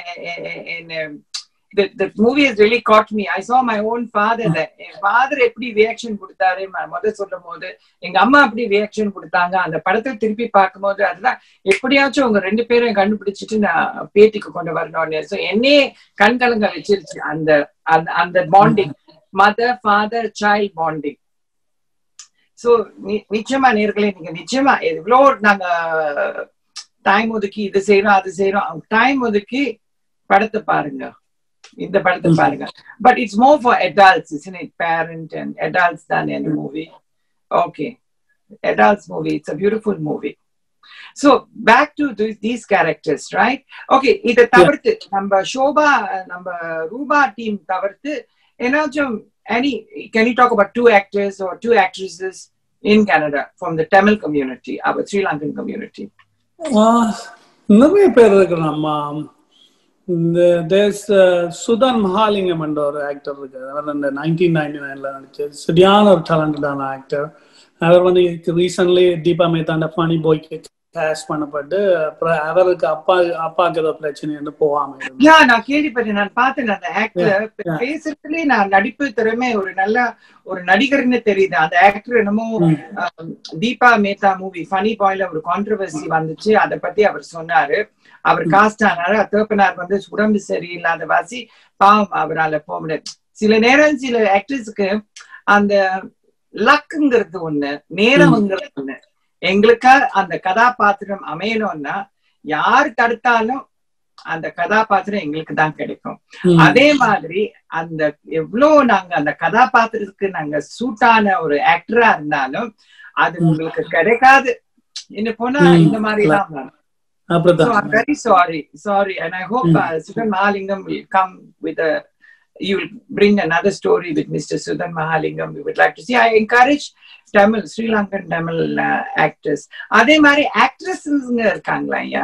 the, the movie has really caught me. I saw my own father there. என் ஃபாதர் எப்படி ரியாக்ஷன் கொடுத்தாரு முதல் சொல்லும் போது எங்க அம்மா எப்படி ரியாக்ஷன் கொடுத்தாங்க அந்த படத்தை திருப்பி பார்க்கும்போது அதுதான் எப்படியாச்சும் உங்க ரெண்டு பேரும் கண்டுபிடிச்சிட்டு நான் பேட்டிக்கு கொண்டு வரணும்னு ஸோ என்னையே கண்கலங்க வச்சிருச்சு அந்த அந்த அந்த bonding mother father child bonding so நிச்சயமா நேர்களே நீங்க நிச்சயமா எவ்வளோ நாங்க டைம் ஒதுக்கி இது செய்யறோம் அது செய்யறோம் டைம் ஒதுக்கி படத்தை பாருங்க இந்த படத்தை பாருங்க but it's more for adults isn't it parent and adults தான் இந்த movie okay adults movie it's a beautiful movie so back to th- these characters right okay இதை தவிர்த்து நம்ம ஷோபா நம்ம ரூபா டீம் தவிர்த்து ஏன்னாச்சும் any can you talk about two actors or two actresses in Canada from the Tamil community our Sri Lankan community ஆஹ், நிறைய பேர் இருக்கு நம்ம இந்த தேஸ் சுதன் மகாலிங்கம் என்ற ஒரு ஆக்டர் இருக்கு அவர் இந்த நைன்டீன் நைன்டி நைன்ல நடிச்சு சரியான ஒரு டேலண்டடான ஆக்டர் அவர் வந்து ரீசன்ட்லி தீபா மேத்தாண்ட ஃபனி பாய்க்கு கேஷ் பண்ணப்பட்டு அப்புறம் அவருக்கு அப்பா அப்பாவுக்கு ஏதோ பிரச்சனைன்னு போகாம இருந்தார். யா நான் கேள்விப்பட்டேன் நான் பார்த்தேன் அந்த ஆக்டர் yeah. பேசுறதுலயே நான் நடிப்பு திறமை ஒரு நல்ல ஒரு நடிகர்னு தெரியுது அந்த ஆக்டர் என்னமோ ம். ஆம், தீபா மேத்தா மூவி ஃபனி பாய்ல ஒரு கான்ட்ரவர்சி வந்துச்சு அதை பத்தி அவர் சொன்னாரு அவர் காஸ்ட் ஆனாரு தேப்பனார் வந்து உடம்பு சரியில்லாத வாசி பாவம் அவரால போக முடியாது சில நேரம் சில ஆக்டர்ஸுக்கு அந்த லக்குங்கிறது ஒண்ணு நேரம்ங்கிறது ஒண்ணு எங்களுக்கா அந்த கதாபாத்திரம் அமையணும்னா யாரு தடுத்தாலும் அந்த கதாபாத்திரம் எங்களுக்கு தான் கிடைக்கும் ம். அதே மாதிரி அந்த எவ்வளவு நாங்க அந்த கதாபாத்திரத்துக்கு நாங்க சூட்டான ஒரு ஆக்டரா இருந்தாலும் அது ம். உங்களுக்கு கிடைக்காது இன்னும் போனா ம். இந்த மாதிரி தான் வரும். So I'm அப்படிதான் very sorry, sorry, and I hope Mm. uh, Sudan Mahalingam will come with a. You will bring another story with Mr. Sudan Mahalingam. We would like to see. I encourage Tamil, Sri Lankan Tamil uh, actors. அதே மாதிரி ஆக்ட்ரஸஸ்ங்க இருக்காங்களா ஐயா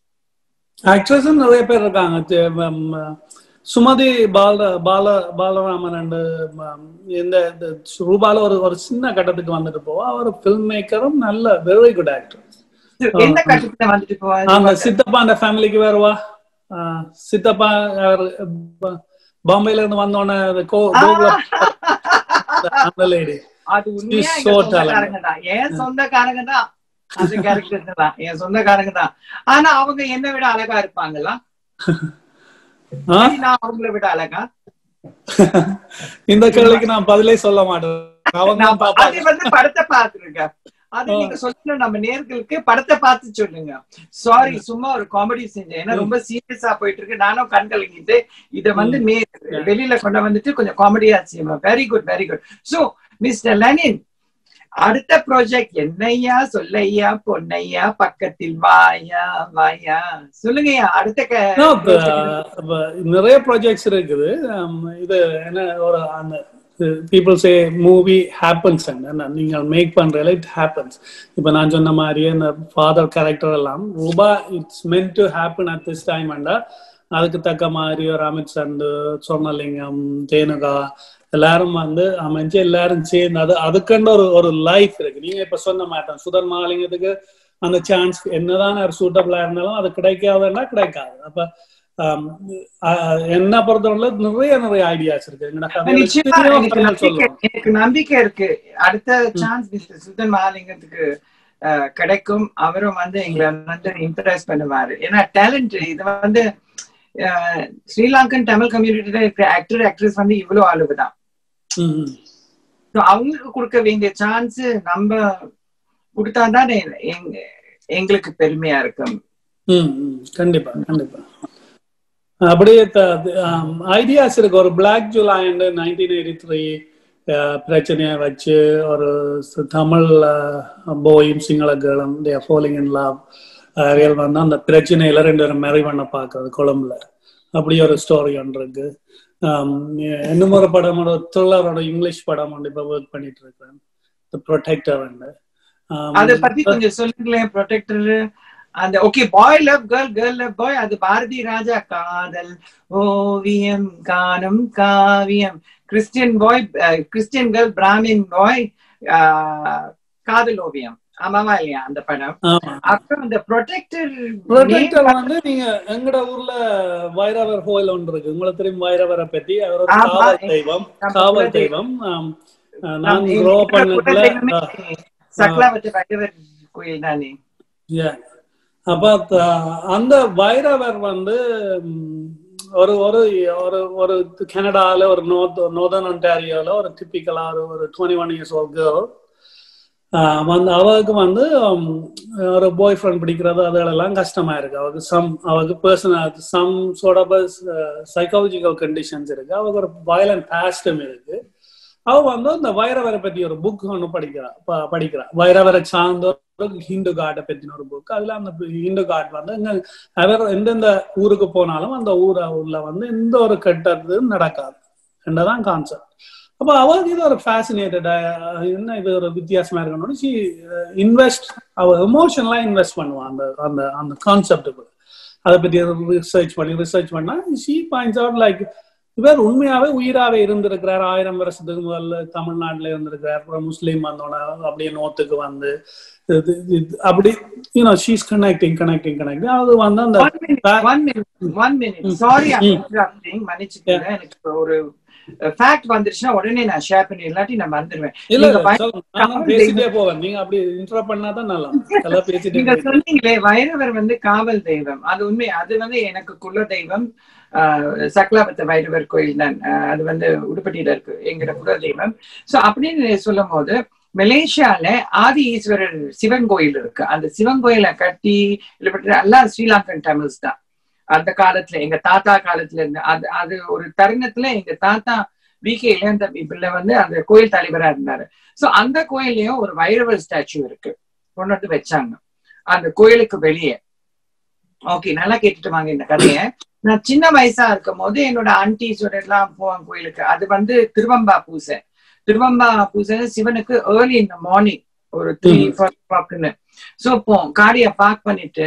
ஆக்ட்ரஸும் நிறைய பேர் இருக்காங்க தி- ம், சுமதி பால பால பாலராமன் அண்ட் இந்த இந்த ரூபால ஒரு ஒரு சின்ன கட்டத்துக்கு வந்துட்டு போவா அவர் ஃபில்ம் மேக்கரும் நல்ல வெரி குட் ஆக்டர் எந்த கட்டத்துல வந்துட்டு அந்த போவாங்க சித்தப்பா அந்த ஃபேமிலிக்கு வருவா ஆஹ் சித்தப்பா அவர் ப- பாம்பேல இருந்து வந்தோடனே அந்த கோ- கோகுல அந்த லேடி அது உண்மையா She's எங்க so சொந்தக்காரங்க தான் என் சொந்தக்காரங்க தான் அந்த கேரக்டர் தான் என் சொந்தக்காரங்க தான் ஆனா அவங்க என்னை விட அழகா இருப்பாங்களா நான் அவங்கள விட அழகா இந்த கேள்விக்கு நான் பதிலே சொல்ல மாட்டேன் அவங்க நான் தான் பாப்பாங்க அது வந்து படத்தை பார்த்திருக்கேன் அது நீங்க சொல்லணும் நம்ம நேர்களுக்கு படத்தை பார்த்து சொல்லுங்க சாரி சும்மா ஒரு காமெடி செஞ்சேன் ஏன்னா ரொம்ப சீரியஸா போயிட்டு இருக்கு நானும் கண் கலங்கிட்டு இத வந்து மே வெளியில கொண்டு வந்துட்டு கொஞ்சம் காமெடியா செய்யணும் very good very good so mister Lenin அடுத்த ப்ராஜெக்ட் என்னையா சொல்லையா பொன்னையா பக்கத்தில் வாயா வாயா சொல்லுங்கய்யா அடுத்த க- No, இப்ப, இப்ப நிறைய ப்ராஜெக்ட்ஸ் இருக்குது Um, இது என்ன ஒரு அந்த பீப்புள் சே மூவி ஹேப்பன்ஸ் என்ன நீங்கள் மேக் பண்றதுல இட் ஹேப்பன்ஸ் இப்போ நான் சொன்ன மாதிரியே இந்த ஃபாதர் கேரக்டர் எல்லாம் Rupa it's meant to happen at this time அண்டா அதுக்கு தக்க மாதிரி ஒரு அமித் சண்டு சொர்ணலிங்கம் தேனுகா எல்லாரும் வந்து அமைஞ்சு எல்லாரும் சேர்ந்து அது அதுக்கண்ட ஒரு ஒரு லைஃப் இருக்கு நீங்க இப்ப சொன்ன மாட்டேன் சுதன் மகாலிங்கத்துக்கு அந்த சான்ஸ் என்னதான் ஒரு சூட்டபிளா இருந்தாலும் அது கிடைக்காதுன்னா கிடைக்காது அப்ப ஆம், அஹ், என்ன பொறுத்தவரை நிறைய நிறைய ஐடியாஸ் இருக்கு எங்கட கதையில நிச்சயமா எத்தனையோ எனக்கு கதைகள் நம்பிக்கை சொல்லலாம் எனக்கு நம்பிக்கை இருக்கு அடுத்த சான்ஸ் மிஸ்டர் சுல்தான் மகாலிங்கத்துக்கு அஹ், கிடைக்கும் அவரும் வந்து எங்களை வந்து இம்ப்ரெஸ் பண்ணுவாரு ஏன்னா டேலண்ட் இது வந்து அஹ், ஸ்ரீலங்கன் தமிழ் கம்யூனிட்டில இருக்கிற ஆக்டர் ஆக்ட்ரஸ் வந்து இவ்வளவு அளவுதான் ம், ம். So அவங்களுக்கு கொடுக்க வேண்டிய சான்ஸ் நம்ம கொடுத்தாதான் எங்க- எங்களுக்கு பெருமையா இருக்கும் ம், ம். கண்டிப்பா கண்டிப்பா அப்படியே ஐடியாஸ் இருக்கு ஒரு black July nineteen eighty three பிரச்சனையை வச்சு ஒரு ச- தமிழ் போயும் சிங்கள கேளும் their falling in love real வந்து அந்த பிரச்சனையில ரெண்டு பேரும் மேரி பண்ண பார்க்கறது கொழும்புல அப்படி ஒரு ஸ்டோரி ஒன்று இருக்கு ஆம், இன்னும் ஒரு படம் ஒரு த்ரில்லரோட இங்கிலீஷ் படம் ஒன்று இப்போ ஒர்க் பண்ணிட்டு இருக்கேன் த ப்ரொடெக்டர் அத பத்தி கொஞ்சம் சொல்லுங்களேன் ப்ரொடெக்டர் அந்த okay boy love girl girl love boy அது பாரதி ராஜா காதல் ஓவியம் காணும் காவியம் Christian boy Christian girl Brahmin boy Kadhal Oviyam ஆமாவா இல்லையா அந்த படம் ஆமா அப்புறம் அந்த ப்ரொடெக்டர் ப்ரொடெக்டர் வந்து நீங்க எங்கட ஊர்ல வைரவர் கோயில் ஒன்று இருக்கு உங்களுக்கு தெரியும் வைரவரை பத்தி அவர் ஒரு ஆமா. காவல் தெய்வம் நம்ம காவல் குலதெய்வம். தெய்வம் ஆம். அஹ் நான் க்ரோ பண்ணதுல சக்லாவத்து வைரவர் கோயில் தானே Yeah. அப்ப த- அந்த வைரவர் வந்து ம், ஒரு ஒரு ஒரு ஒரு கனடால ஒரு நோர்த் நோர்தர்ன் ஒன்டாரியோல ஒரு டிப்பிக்கலா ஒரு ஒரு twenty one years old girl ஆஹ் வந்து அவளுக்கு வந்து உம், ஒரு பாய் ஃப்ரெண்ட் பிடிக்கிறது அதெல்லாம் கஷ்டமா இருக்கு அவளுக்கு சம் அவளுக்கு பர்சனல் சம் சோட சைக்காலஜிக்கல் கண்டிஷன்ஸ் இருக்கு அவளுக்கு ஒரு வயலண்ட் பாஸ்டும் இருக்கு அவ வந்து இந்த வைரவரை பத்தி ஒரு புக் ஒன்று படிக்கிறா ப- படிக்கிறா வைரவரை சார்ந்த ஒரு ஹிந்து காட்டை பத்தின ஒரு புக் அதுல அந்த ஹிந்து காட் வந்து இங்க அவர் எந்தெந்த ஊருக்கு போனாலும் அந்த ஊரை உள்ள வந்து எந்த ஒரு கெட்டதும் நடக்காது என்றதான் கான்செப்ட் அப்போ அவருக்கு இது ஒரு ஃபேசினேட்டடா என்ன இது ஒரு வித்தியாசமா இருக்கணும்னு ஷி இன்வெஸ்ட் அவ எமோஷனலா இன்வெஸ்ட் பண்ணுவான் அந்த அந்த அந்த கான்செப்டுக்கு அதை பத்தி ரிசர்ச் பண்ணி ரிசர்ச் பண்ணா ஷி பாயிண்ட்ஸ் அவுட் லைக் இவர் உண்மையாவே உயிராவே இருந்திருக்கிறார் ஆயிரம் வருஷத்துக்கு முதல்ல தமிழ்நாட்டுல இருந்திருக்கிறார் அப்புறம் முஸ்லீம் வந்தோட அப்படியே நோத்துக்கு வந்து இது- இது- அப்படி you know she's connecting connecting connecting அது வந்து அந்த One minute, one minute, one minute. Sorry, I'm interrupting. மன்னிச்சுக்கோங்க. எனக்கு இப்ப ஒரு ஃபேக்ட் வந்துருச்சுன்னா உடனே நான் ஷேர் பண்ணி இல்லாட்டி நான் மறந்துடுவேன் இல்ல நீங்க இல்ல பய- சொல்லுங்க. நானும் பேசிட்டே போவேன் நீங்க அப்படி இன்டரப்ட் பண்ணாதான் நல்லா எல்லாம் பேசிட்டே நீங்க போயிட்டு. சொன்னீங்களே வைரவர் வந்து காவல் தெய்வம் அது உண்மை அது வந்து எனக்கு குல தெய்வம் ஆஹ், சக்லாபத்த வைரவர் கோயில் தான் ஆஹ், அது வந்து உடுப்பட்டியில இருக்கு எங்கட குல தெய்வம் சோ அப்படின்னு சொல்லும் போது மலேசியால ஆதி ஈஸ்வரர் சிவன் கோயில் இருக்கு அந்த சிவன் கோயிலை கட்டி இல்லப்பட்ட எல்லாம் ஸ்ரீலங்கன் தமிழ்ஸ் தான் அந்த காலத்துல எங்க தாத்தா காலத்துல இருந்து அது அது ஒரு தருணத்துல எங்க தாத்தா வி கே இளையந்தம்பி பிள்ளை வந்து அந்த கோயில் தலைவரா இருந்தாரு சோ அந்த கோயில்லயும் ஒரு வைரவர் ஸ்டாச்சு இருக்கு கொண்டு வந்து வச்சாங்க அந்த கோயிலுக்கு வெளியே ஓகே நல்லா கேட்டுட்டு வாங்க இந்த கதைய நான் சின்ன வயசா இருக்கும் போது என்னோட ஆன்டிஸோட எல்லாம் போவாங்க கோயிலுக்கு அது வந்து திருவம்பா பூசை திருவம்பா பூசை சிவனுக்கு ஏர்லி இந்த மார்னிங் ஒரு த்ரீ ம். ஃபோர் ஓ சோ போம் காரிய பார்க் பண்ணிட்டு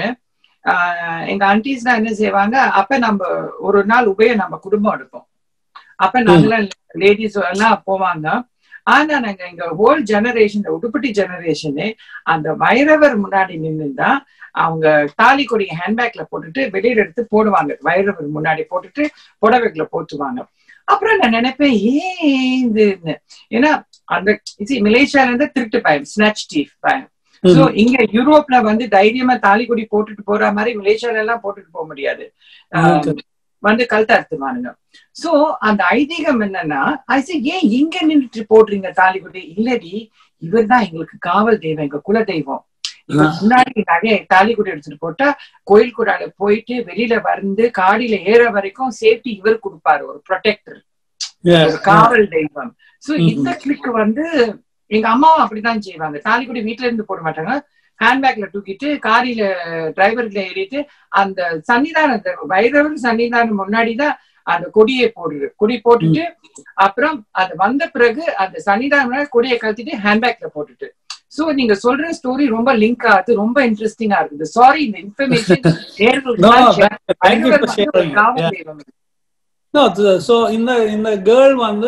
ஆஹ் எங்க ஆன்டிஸ் என்ன செய்வாங்க அப்ப நம்ம ஒரு நாள் உபய நம்ம குடும்பம் எடுப்போம் அப்ப நல்ல லேடிஸ் எல்லாம் போவாங்க ஆனா நாங்க எங்க ஹோல் ஜெனரேஷன் உடுப்பட்டி ஜெனரேஷனே அந்த வைரவர் முன்னாடி நின்னுதான் அவங்க தாலி கொடிய ஹேண்ட்பேக்ல போட்டுட்டு வெளியில எடுத்து போடுவாங்க வைரவர் முன்னாடி போட்டுட்டு புடவைக்குள்ள போட்டுவாங்க அப்புறம் நான் நினைப்பேன் ஏன் இதுன்னு ஏன்னா அந்த see, மலேசியால இருந்து திருட்டு பயம் ஸ்னாச் டீஃப் பயம் சோ இங்க யூரோப்ல வந்து தைரியமா தாலி கொடி போட்டுட்டு போற மாதிரி மலேசியால எல்லாம் போட்டுட்டு போக முடியாது ஆஹ், Okay. வந்து கழுத்து அறுத்துவானுங்க சோ அந்த ஐதீகம் என்னன்னா ஐசே ஏன் இங்க நின்னுட்டு போடுறீங்க தாலி கொடி இல்லடி இவர் தான் எங்களுக்கு காவல் தெய்வம் எங்க குல தெய்வம் இவர் முன்னாடி நகைய தாலி கொடி எடுத்துட்டு போட்டா கோயில் கூடால போயிட்டு வெளியில வந்து காடியில ஏற வரைக்கும் சேஃப்டி இவர் கொடுப்பாரு ஒரு ப்ரொடெக்டர் Yeah. ஒரு காவல் தெய்வம் சோ ம்ம். இந்த கிளிக் வந்து எங்க அம்மாவும் அப்படிதான் செய்வாங்க தாலி கூட வீட்டுல இருந்து போட மாட்டாங்க ஹேண்ட்பேக்ல தூக்கிட்டு காரில டிரைவர்ல ஏறிட்டு அந்த சன்னிதானம் அந்த வைரவர் சன்னிதானம் முன்னாடிதான் அந்த கொடியை போடுது கொடி போட்டுட்டு அப்புறம் அது வந்த பிறகு அந்த சன்னிதானம் கொடியை கழட்டிட்டு ஹேண்ட்பேக்ல போட்டுட்டு சோ நீங்க சொல்ற ஸ்டோரி ரொம்ப லிங்க் ஆகுது ரொம்ப இன்ட்ரெஸ்டிங்கா இருக்குது சாரி இந்த information No, thank- thank you for sharing. Yeah. காவல் தெய்வம் No, th- so இந்த இந்த கேர்ள் வந்து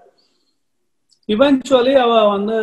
இவென்ச்சுவலி அவ வந்து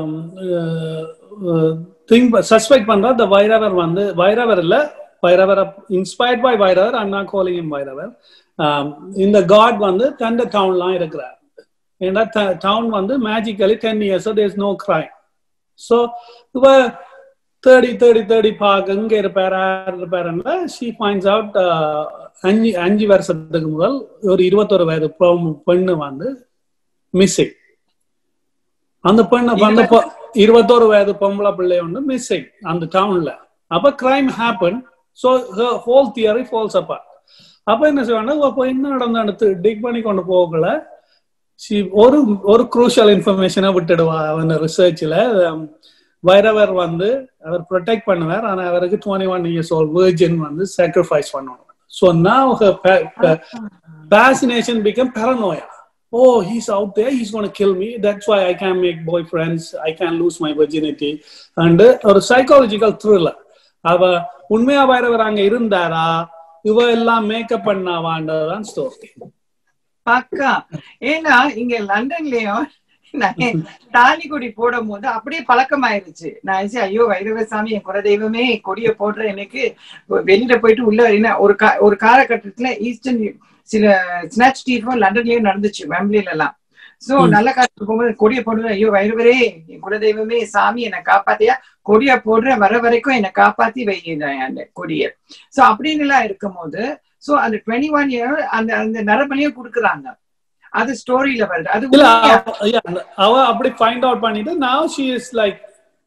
திங்க் சஸ்பெக்ட் பண்றா இந்த வைரவர் வந்து வைரவர் இல்ல வைரவர் இன்ஸ்பயர்ட் பை வைரவர் அண்ணா கோலிங் வைரவர் ஆம், இந்த காட் வந்து தண்ட டவுன்லாம் இருக்கிறார் ஏன்னா டவுன் வந்து magically ten years there is no crime so இவ தேடி தேடி தேடி பார்க்க இங்க இருப்பார் யார் இருப்பாருன்னா ஷீ ஃபைண்ட்ஸ் அவுட் அஞ்சு அஞ்சு வருஷத்துக்கு முதல் ஒரு இருபத்தொரு வயது பெண் பெண்ணு வந்து மிஸ்ஸிங் அந்த பெண்ணு அந்த பொ- இருபத்தோரு வயது பொம்பளை பிள்ளை ஒன்று மிஸ்ஸிங் அந்த டவுன்ல அப்ப crime happen so whole theory falls அப்பா அப்ப என்ன செய்வாங்க அப்போ என்ன நடந்து டிக் பண்ணி கொண்டு போகல she ஒரு ஒரு குரூஷியல் இன்ஃபர்மேஷனை விட்டுடுவா அவன் ரிசர்ச்ல வைரவர் வந்து அவர் ப்ரொடெக்ட் பண்ணுவார் ஆனா அவருக்கு twenty one years old virgin வந்து சாக்ரிஃபைஸ் பண்ணுவாங்க so now her pa- pa- fascination became paranoia oh he's out there he's going to kill me that's why i can't make boyfriends i can't lose my virginity and ஒரு psychological thriller அவ உண்மையா வைரவர் அங்க இருந்தாரா இவ எல்லாம் மேக்கப் பண்ணாவான்றதுதான் ஸ்டோரி பக்கா ஏன்னா இங்க லண்டன்லயும் நான் தாலி கொடி போடும் போது அப்படியே பழக்கமாயிருச்சு நான் நினைச்சேன், ஐயோ வைரவசாமி என் குலதெய்வமே கொடிய போடுற எனக்கு வெளியில போயிட்டு உள்ள என்ன ஒரு கா ஒரு காலகட்டத்துல ஈஸ்டர்ன் சில ஸ்னாச் டீஃபும் லண்டன்லயும் நடந்துச்சு வெம்ப்லில எல்லாம் சோ நல்ல காலத்துக்கு போகும்போது கொடிய போடுறது ஐயோ வைரவரே என் குலதெய்வமே சாமி என்னை காப்பாத்தியா கொடிய போடுற வர வரைக்கும் என்னை காப்பாத்தி வைங்க அந்த கொடிய சோ அப்படின்னு எல்லாம் இருக்கும்போது சோ அந்த டுவெண்ட்டி ஒன் இயர் அந்த அந்த நரபலியும் கொடுக்குறாங்க அது ஸ்டோரியில வருது அது இல்ல உண்மையா? அவ- yeah, அவ அப்படி ஃபைண்ட் அவுட் பண்ணிட்டு now she is like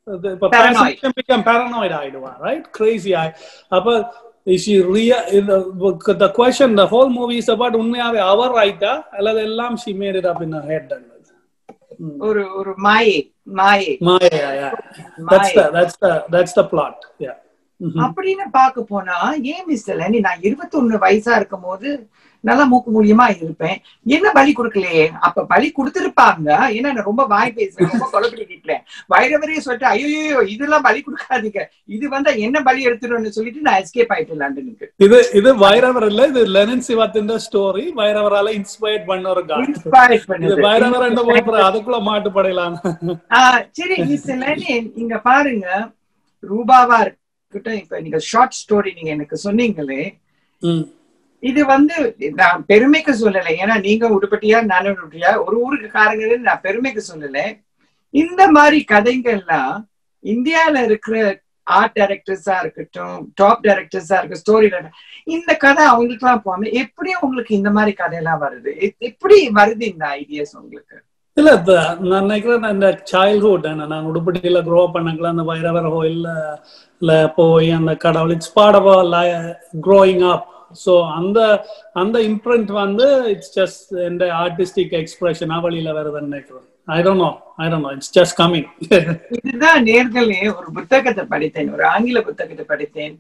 இப்ப Paranoid. passive become paranoid ஆயிடுவா right crazy ஆயி அப்ப is she real இந்த the question the whole movie is about உண்மையாவே அவர் ரைட்டா அல்லது எல்லாம் she made it up in her head ஒரு ஒரு மாயை மாயை மாயா yeah that's the that's the that's the plot yeah Mhm. அப்படின்னு பார்க்க போனா ஏன் மிஸ்டர் லெனி நான் இருபத்தொன்னு வயசா இருக்கும் போது நல்லா மூக்கு மூலியமா இருப்பேன் என்ன பலி கொடுக்கலையே அப்ப பலி கொடுத்திருப்பாங்க ஏன்னா நான் ரொம்ப வாய் பேசுறேன் ரொம்ப குழப்பிட்டு வைரவரே சொல்லிட்டு ஐயோ இதெல்லாம் பலி கொடுக்காதீங்க இது வந்தா என்ன பலி எடுத்துருன்னு சொல்லிட்டு நான் எஸ்கேப் ஆயிட்டேன் லண்டனுக்கு இது இது வைரவர் இல்ல இது லெனின் சிவாத்தின் ஸ்டோரி வைரவரால இன்ஸ்பயர் பண்ண ஒரு காட் Inspired இது பண்ணுது. வைரவர் என்ன போய் அதுக்குள்ள மாட்டு படையலாம் ஆஹ் சரி மிஸ்டர் லெனி இங்க பாருங்க ரூபாவா இருக்கட்டும் இப்ப நீங்க ஷார்ட் ஸ்டோரி நீங்க எனக்கு சொன்னீங்களே இது வந்து நான் பெருமைக்கு சொல்லலை ஏன்னா நீங்க உடுப்பட்டியா நானும் உடுப்பட்டியா ஒரு ஊருக்கு காரங்க நான் பெருமைக்கு சொல்லல இந்த மாதிரி கதைகள்லாம் இந்தியால இருக்கிற ஆர்ட் டைரக்டர்ஸா இருக்கட்டும் டாப் டைரக்டர்ஸா இருக்க ஸ்டோரி இந்த கதை அவங்களுக்கு எல்லாம் போகாம எப்படி உங்களுக்கு இந்த மாதிரி கதையெல்லாம் வருது எ- எப்படி வருது இந்த ஐடியாஸ் உங்களுக்கு இல்ல இந்த நான் நினைக்கிறேன் இந்த சைல்ட்ஹுட் நான் உடுப்பட்டியில க்ரோ பண்ணக்கல அந்த வைரவர் கோயில்ல இல்ல போய் அந்த கடவுள் it's part of growing up so அந்த அந்த இம்ப்ரிண்ட் வந்து இட்ஸ் ஜஸ்ட் இந்த ஆர்டிஸ்டிக் எக்ஸ்பிரஷனா வழியில வருதுன்னு நினைக்கிறேன் I don't know I don't know it's just coming இதுதான் நேர்களே ஒரு புத்தகத்தை படித்தேன் ஒரு ஆங்கில புத்தகத்தை படித்தேன்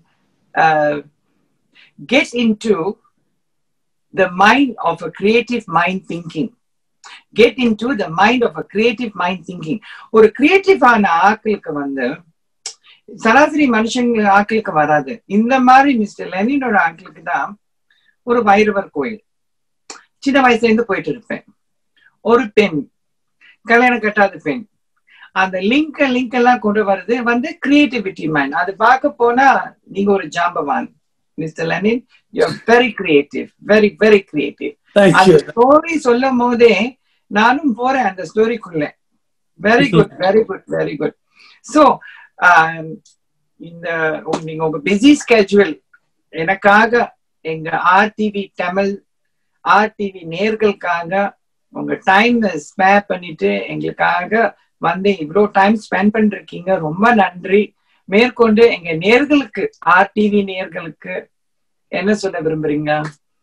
get into the mind of a creative mind thinking get into the mind of a creative mind thinking ஒரு கிரியேட்டிவான ஆட்களுக்கு வந்து சராசரி மனுஷங்க ஆட்களுக்கு வராது இந்த மாதிரி மிஸ்டர் லெனினோட ஆட்களுக்கு தான் ஒரு வைரவர் கோயில் சின்ன வயசுல இருந்து போயிட்டு இருப்பேன் ஒரு பெண் கல்யாணம் கட்டாத பெண் அந்த லிங்க் லிங்க் எல்லாம் கொண்டு வர்றது வந்து கிரியேட்டிவிட்டி மேன் அது பார்க்க போனா நீங்க ஒரு ஜாம்பவான் mister Lenin you very creative very very creative அந்த தேங்க்யூ ஸ்டோரி சொல்லும் போதே நானும் போறேன் அந்த ஸ்டோரிக்குள்ள very good very good very good so இந்த உங்க- நீங்க உங்க பிஸி ஸ்கெட்யூல் எனக்காக எங்க ஆர்டிவி தமிழ் ஆர்டிவி நேர்களுக்காக உங்க டைம் ஸ்பேர் பண்ணிட்டு எங்களுக்காக வந்து இவ்வளவு டைம் ஸ்பெண்ட் பண்ணிருக்கீங்க ரொம்ப நன்றி மேற்கொண்டு எங்க நேர்களுக்கு ஆர்டிவி நேர்களுக்கு என்ன சொல்ல விரும்புறீங்க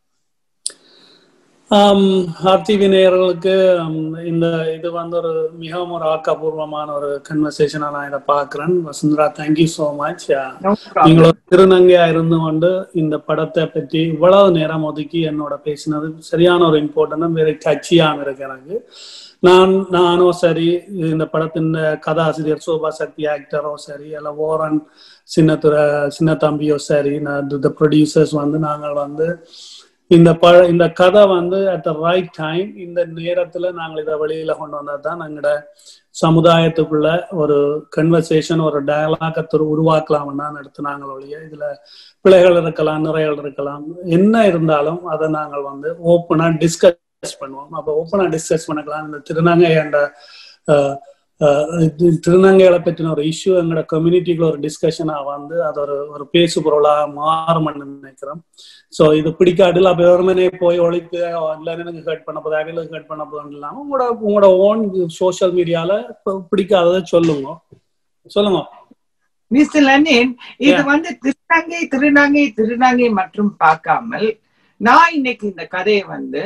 ஆர்டிவி நேயர்களுக்கு um, இந்த இது வந்து ஒரு மிகவும் ஒரு ஆக்கப்பூர்வமான ஒரு கன்வர்சேஷனா நான் இதை பாக்குறேன் Vasundhara thank you so much No problem. நீங்கள திருநங்கையா இருந்து கொண்டு இந்த படத்தை பற்றி இவ்வளவு நேரம் ஒதுக்கி என்னோட பேசினது சரியான ஒரு இம்பார்ட்டன்ட் வெரி டச்சியான இருக்கு எனக்கு நான் நானோ சரி இந்த படத்தின் கதாசிரியர் சோபா சக்தி ஆக்டரோ சரி அல்ல ஓரன் சின்னத்துறை சின்ன தம்பியோ சரி த ப்ரொடியூசர்ஸ் வந்து நாங்கள் வந்து இந்த ப இந்த கதை வந்து அட் த ரைட் டைம் இந்த நேரத்துல நாங்கள் இதை வெளியில கொண்டு வந்தது தான் எங்களோட சமுதாயத்துக்குள்ள ஒரு கன்வர்சேஷன் ஒரு டயலாக உருவாக்கலாம்னு தான் நடத்தினாங்க ஒழிய இதுல பிழைகள் இருக்கலாம் நிறைகள் இருக்கலாம் என்ன இருந்தாலும் அதை நாங்கள் வந்து ஓப்பனா டிஸ்கஸ் பண்ணுவோம் அப்போ ஓப்பனா டிஸ்கஸ் பண்ணக்கலாம் இந்த திருநங்கை என்ற அஹ், அஹ், இது திருநங்கைகளை பற்றின ஒரு இஷ்யூ எங்களோட கம்யூனிட்டிக்குள்ள ஒரு டிஸ்கஷனா வந்து அது ஒரு ஒரு பேசு பொருளா மாறும்னு நினைக்கிறோம் ஸோ இது பிடிக்காட்டில் அப்போ வெறுமனே போய் ஒழித்து எல்லாரும் எனக்கு ஹர்ட் பண்ண போகுது அவங்களுக்கு ஹர்ட் பண்ண போகுதுன்னு இல்லாமல் உங்களோட உங்களோட ஓன் சோஷியல் மீடியால பிடிக்காததை சொல்லுங்க சொல்லுங்க மிஸ்டர் லெனின் இது Yeah. வந்து திருநங்கை திருநங்கை திருநங்கை மற்றும் பார்க்காமல் நான் இன்னைக்கு இந்த கதையை வந்து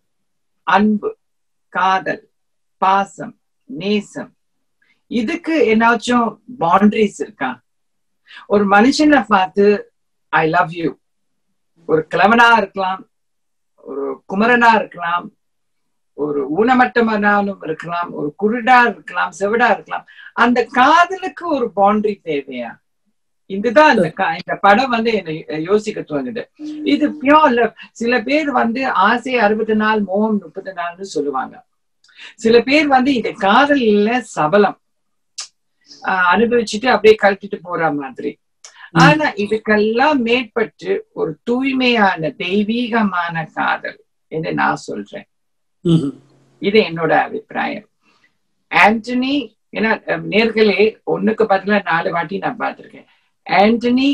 அன்பு காதல் பாசம் நேசம் இதுக்கு என்னாச்சும் பவுண்டரிஸ் இருக்கா ஒரு மனுஷனை பார்த்து ஐ லவ் யூ ஒரு கிழவனா இருக்கலாம் ஒரு குமரனா இருக்கலாம் ஒரு ஊனமட்டமனாலும் இருக்கலாம் ஒரு குருடா இருக்கலாம் செவிடா இருக்கலாம் அந்த காதலுக்கு ஒரு பவுண்டரி தேவையா இதுதான் இந்த க- இந்த படம் வந்து என்னை யோசிக்க தோணுது இது பியோர் லவ் சில பேர் வந்து ஆசை அறுபது நாள் மோகம் முப்பது நாள்னு சொல்லுவாங்க சில பேர் வந்து இது காதல் இல்ல சபலம் ஆஹ் அனுபவிச்சுட்டு அப்படியே கழட்டிட்டு போற மாதிரி ஆனா இதுக்கெல்லாம் மேற்பட்டு ஒரு தூய்மையான தெய்வீகமான காதல் என்று நான் சொல்றேன் ம்ஹும். இது என்னோட அபிப்பிராயம் ஆண்டனி ஏன்னா அஹ், நேர்களே ஒண்ணுக்கு பதிலா நாலு வாட்டி நான் பார்த்திருக்கேன் ஆண்டனி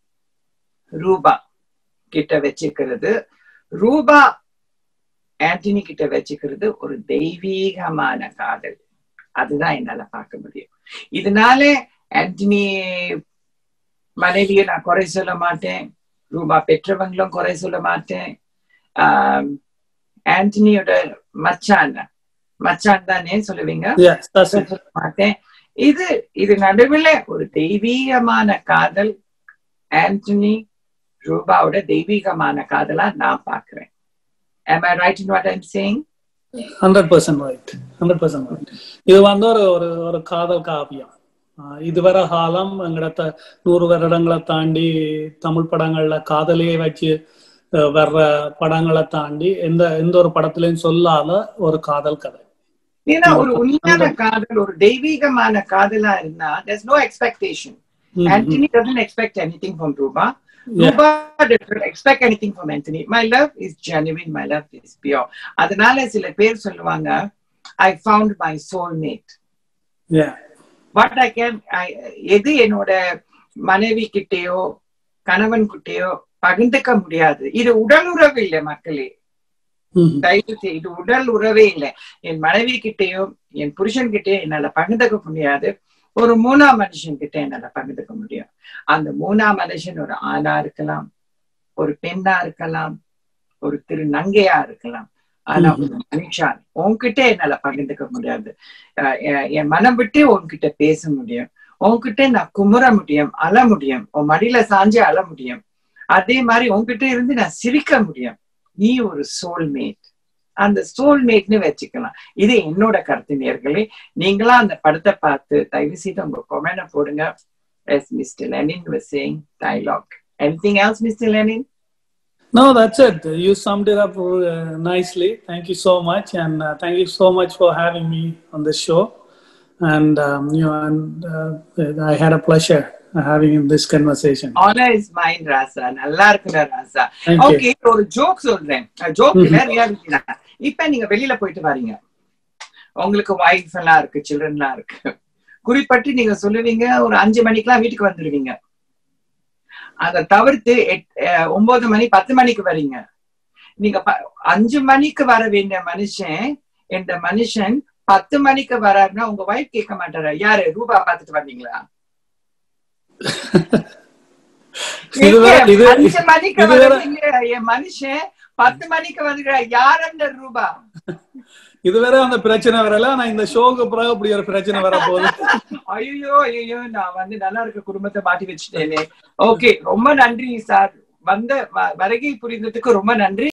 ரூபா கிட்ட வச்சுக்கிறது ரூபா ஆண்டனி கிட்ட வச்சுக்கிறது ஒரு தெய்வீகமான காதல் அதுதான் என்னால பார்க்க முடியும் இதனால ஆண்டனி மனைவியை நான் குறை சொல்ல மாட்டேன் ரூபா பெற்றவங்களும் குறை சொல்ல மாட்டேன் ஆம், ஆண்டனியோட மச்சான் மச்சான் தானே சொல்லுவீங்க Yes, that's it. சொல்ல மாட்டேன் இது இது நடுவுல ஒரு தெய்வீகமான காதல் ஆண்டனி ரூபாவோட தெய்வீகமான காதலா நான் பாக்குறேன் am i right in what i'm saying hundred percent right hundred percent right இது வந்து ஒரு ஒரு ஒரு காதல் காவியம் ஆஹ் இதுவரை காலம் எங்கட த- நூறு வருடங்களை தாண்டி தமிழ் படங்கள்ல காதலையே வச்சு அஹ், வர்ற படங்களை தாண்டி எந்த எந்த ஒரு படத்துலயும் சொல்லாத ஒரு காதல் கதை ஏன்னா ஒரு உண்மையான காதல் ஒரு தெய்வீகமான காதலா இருந்தா there's no expectation ம், ம். Anthony doesn't expect anything from Ruba. Yeah. Ruba doesn't expect anything from Anthony. My love is genuine. My love is pure. அதனால சில பேர் சொல்லுவாங்க I found my soulmate. Yeah. What I can, I, எது என்னோட மனைவி கிட்டேயோ கணவன் கிட்டேயோ பகிர்ந்துக்க முடியாது இது உடல் உறவு இல்லை மக்களே ம், தயவு செய்து இது உடல் உறவே இல்லை என் மனைவி கிட்டேயோ என் புருஷன் கிட்டேயோ என்னால பகிர்ந்துக்க முடியாது ஒரு மூணாம் மனுஷன் கிட்ட என்னால பகிர்ந்துக்க முடியும் அந்த மூணாம் மனுஷன் ஒரு ஆணா இருக்கலாம் ஒரு பெண்ணா இருக்கலாம் ஒரு திரு நங்கையா இருக்கலாம் ஆனா ம்ஹும். ஒரு மனுஷன் உன்கிட்ட என்னால பகிர்ந்துக்க முடியாது அஹ் என் என் மனம் விட்டு உன்கிட்ட பேச முடியும் உன்கிட்ட நான் குமுற முடியும் அழ முடியும் உன் மடியில சாஞ்சு அழ முடியும் அதே மாதிரி உன்கிட்ட இருந்து நான் சிரிக்க முடியும் நீ ஒரு சோல்மேட் அந்த சோல்மேட்னு வச்சுக்கலாம் இது என்னோட கருத்து நேர்களே நீங்களா அந்த படத்தை பார்த்து தயவு செய்து உங்க கொமெண்ட போடுங்க yes mister Lenin was saying dialogue anything else mr lenin No, that's it. You summed it up uh, nicely. Thank you so much, and uh, thank you so much for having me on this show. And um, you know, and uh, I had a pleasure having this conversation. honor is mine ராசா நல்லா இருக்குடா ராசா Thank you. ஓகே ஒரு ஜோக் சொல்றேன் ஜோக் இல்ல ரியாலிட்டி தான் இப்ப நீங்க வெளியில போயிட்டு வரீங்க உங்களுக்கு வைஃப் எல்லாம் இருக்கு சில்ட்ரன் எல்லாம் இருக்கு குறிப்பிட்டு நீங்க சொல்லுவீங்க ஒரு அஞ்சு மணிக்கெல்லாம் வீட்டுக்கு வந்துடுவீங்க அதை தவிர்த்து எட்- அஹ் ஒன்பது மணி பத்து மணிக்கு வரீங்க நீங்க ப- அஞ்சு மணிக்கு வர வேண்டிய மனுஷன் இந்த மனுஷன் பத்து மணிக்கு வராருன்னா உங்க வைஃப் கேட்க மாட்டாரா யாரு ரூபா பார்த்துட்டு வந்தீங்களா இது வேற- இது- அஞ்சு மணிக்கு இது வேற- வரீங்க என் மனுஷன் பத்து மணிக்கு வந்துடுறா யார் அந்த ரூபா இதுவரை அந்த பிரச்சனை வரல ஆனா இந்த ஷோக்கு பிறகு அப்படி ஒரு பிரச்சனை வர போகுது ஐயோ ஐயோ நான் வந்து நல்லா இருக்க குடும்பத்தை மாட்டி வச்சுட்டேனே ஓகே ரொம்ப நன்றி சார் வந்த வ- வருகை புரிந்ததுக்கு ரொம்ப நன்றி